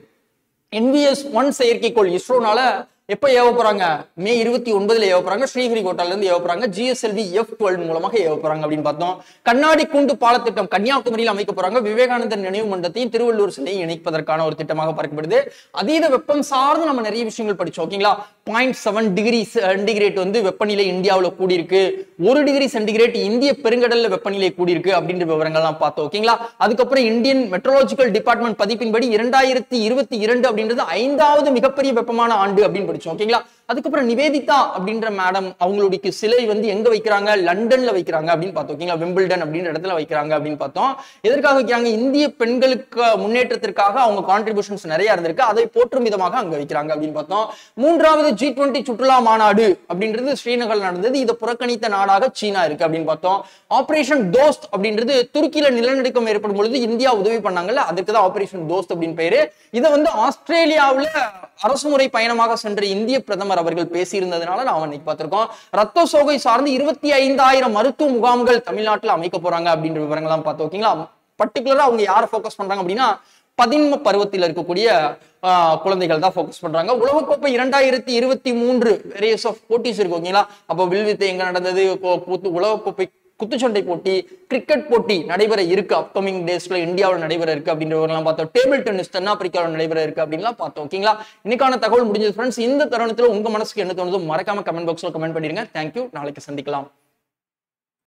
என்விஎஸ் ஒன் செயற்கைக்கோள் இஸ்ரோனால எப்ப ஏவ போறாங்க மே இருபத்தி ஒன்பதுல ஏவ போறாங்க ஸ்ரீஹரிகோட்டால இருந்து ஏவ போறாங்க ஜிஎஸ்எல்வி எஃப் டுவெல் மூலமாக ஏவ போறாங்க அப்படின்னு பார்த்தோம் கண்ணாடி கூண்டு பாலத்திட்டம் கன்னியாகுமரியில் அமைக்க போறாங்க விவேகானந்தர் நினைவு மண்டலத்தையும் திருவள்ளூர் சிலையும் இணைப்பதற்கான ஒரு திட்டமாக பார்க்கப்படுது அதீத வெப்பம் சார்ந்து நம்ம நிறைய விஷயங்கள் படிச்சோம் ஓகேங்களா பாயிண்ட் செவன் டிகிரி சென்டிகிரேட் வந்து வெப்பநிலை இந்தியாவில் கூடியிருக்கு ஒரு டிகிரி சென்டிகிரேட் இந்திய பெருங்கடல்ல வெப்பநிலை கூடியிருக்கு அப்படின்ற விவரங்கள்லாம் பார்த்தோம் ஓகேங்களா அதுக்கப்புறம் இந்தியன் மெட்ரோலாஜிக்கல் டிபார்ட்மெண்ட் பதிப்பின்படி இரண்டாயிரத்தி இருபத்தி இரண்டு அப்படின்றது ஐந்தாவது மிகப்பெரிய வெப்பமான ஆண்டு அப்படின்னு படிச்சோம் ஓகேங்களா அதுக்கப்புறம் நிவேதிதா அப்படின்ற மேடம் அவங்களுடைய சிலை வந்து எங்க வைக்கிறாங்க லண்டன்ல வைக்கிறாங்க அப்படின்னு பார்த்தோம் ஓகேங்களா விம்பிள்டன் அப்படின்ற இடத்துல வைக்கிறாங்க அப்படின்னு பார்த்தோம் எதற்காக வைக்கிறாங்க இந்திய பெண்களுக்கு முன்னேற்றத்திற்காக அவங்க கான்ட்ரிபியூஷன்ஸ் நிறைய இருந்திருக்கு அதை போற்றும் விதமாக அங்க வைக்கிறாங்க அப்படின்னு பார்த்தோம் மூன்றாவது ஜி டுவெண்ட்டி சுற்றுலா மாநாடு அப்படின்றது ஸ்ரீநகர் நடந்தது இதை புறக்கணித்த நாடாக சீனா இருக்கு அப்படின்னு பார்த்தோம் ஆபரேஷன் தோஸ்த் அப்படின்றது துருக்கியில நிலநடுக்கம் ஏற்படும் பொழுது இந்தியா உதவி பண்ணாங்கல்ல அதுக்கு தான் ஆபரேஷன் தோஸ்த் அப்படின்னு பேரு இதை வந்து ஆஸ்திரேலியாவுல அரசுமுறை பயணமாக சென்ற இந்திய பிரதமர் அவர்கள் பேசியிருந்ததுனால நாம இன்னைக்கு பார்த்திருக்கோம் ரத்த சோகை சார்ந்து இருபத்தி ஐந்தாயிரம் மருத்துவ முகாம்கள் தமிழ்நாட்டில் அமைக்க போறாங்க அப்படின்ற விவரங்கள்லாம் பார்த்தோம் ஓகேங்களா பர்டிகுலரா அவங்க யாரை ஃபோக்கஸ் பண்றாங்க அப்படின்னா பதின்ம பருவத்தில் இருக்கக்கூடிய ஆஹ், குழந்தைகள் தான் ஃபோக்கஸ் பண்றாங்க உலகக்கோப்பை இரண்டாயிரத்தி இருபத்தி மூன்று வேரியஸ் ஆஃப் போட்டிஸ் இருக்கு ஓகேங்களா அப்போ வில்வித்தை எங்க நடந்தது கோ- கூத்து- உலகக்கோப்பை குத்துச்சண்டை போட்டி கிரிக்கெட் போட்டி நடைபெற இருக்கு அப்கமிங் டேஸ்ல இந்தியாவில் நடைபெற இருக்கு அப்படின்றவங்கலாம் பார்த்தோம் டேபிள் டென்னிஸ் தென்னாப்பிரிக்காவில் நடைபெற இருக்கு அப்படின்லாம் பார்த்தோம் ஓகேங்களா இன்னைக்கான தகவல் முடிஞ்சது ஃப்ரெண்ட்ஸ் இந்த தருணத்துல உங்க மனசுக்கு என்ன தோணுதோ மறக்காம கமெண்ட் பாக்ஸ்ல கமெண்ட் பண்ணிருங்க தேங்க்யூ நாளைக்கு சந்திக்கலாம்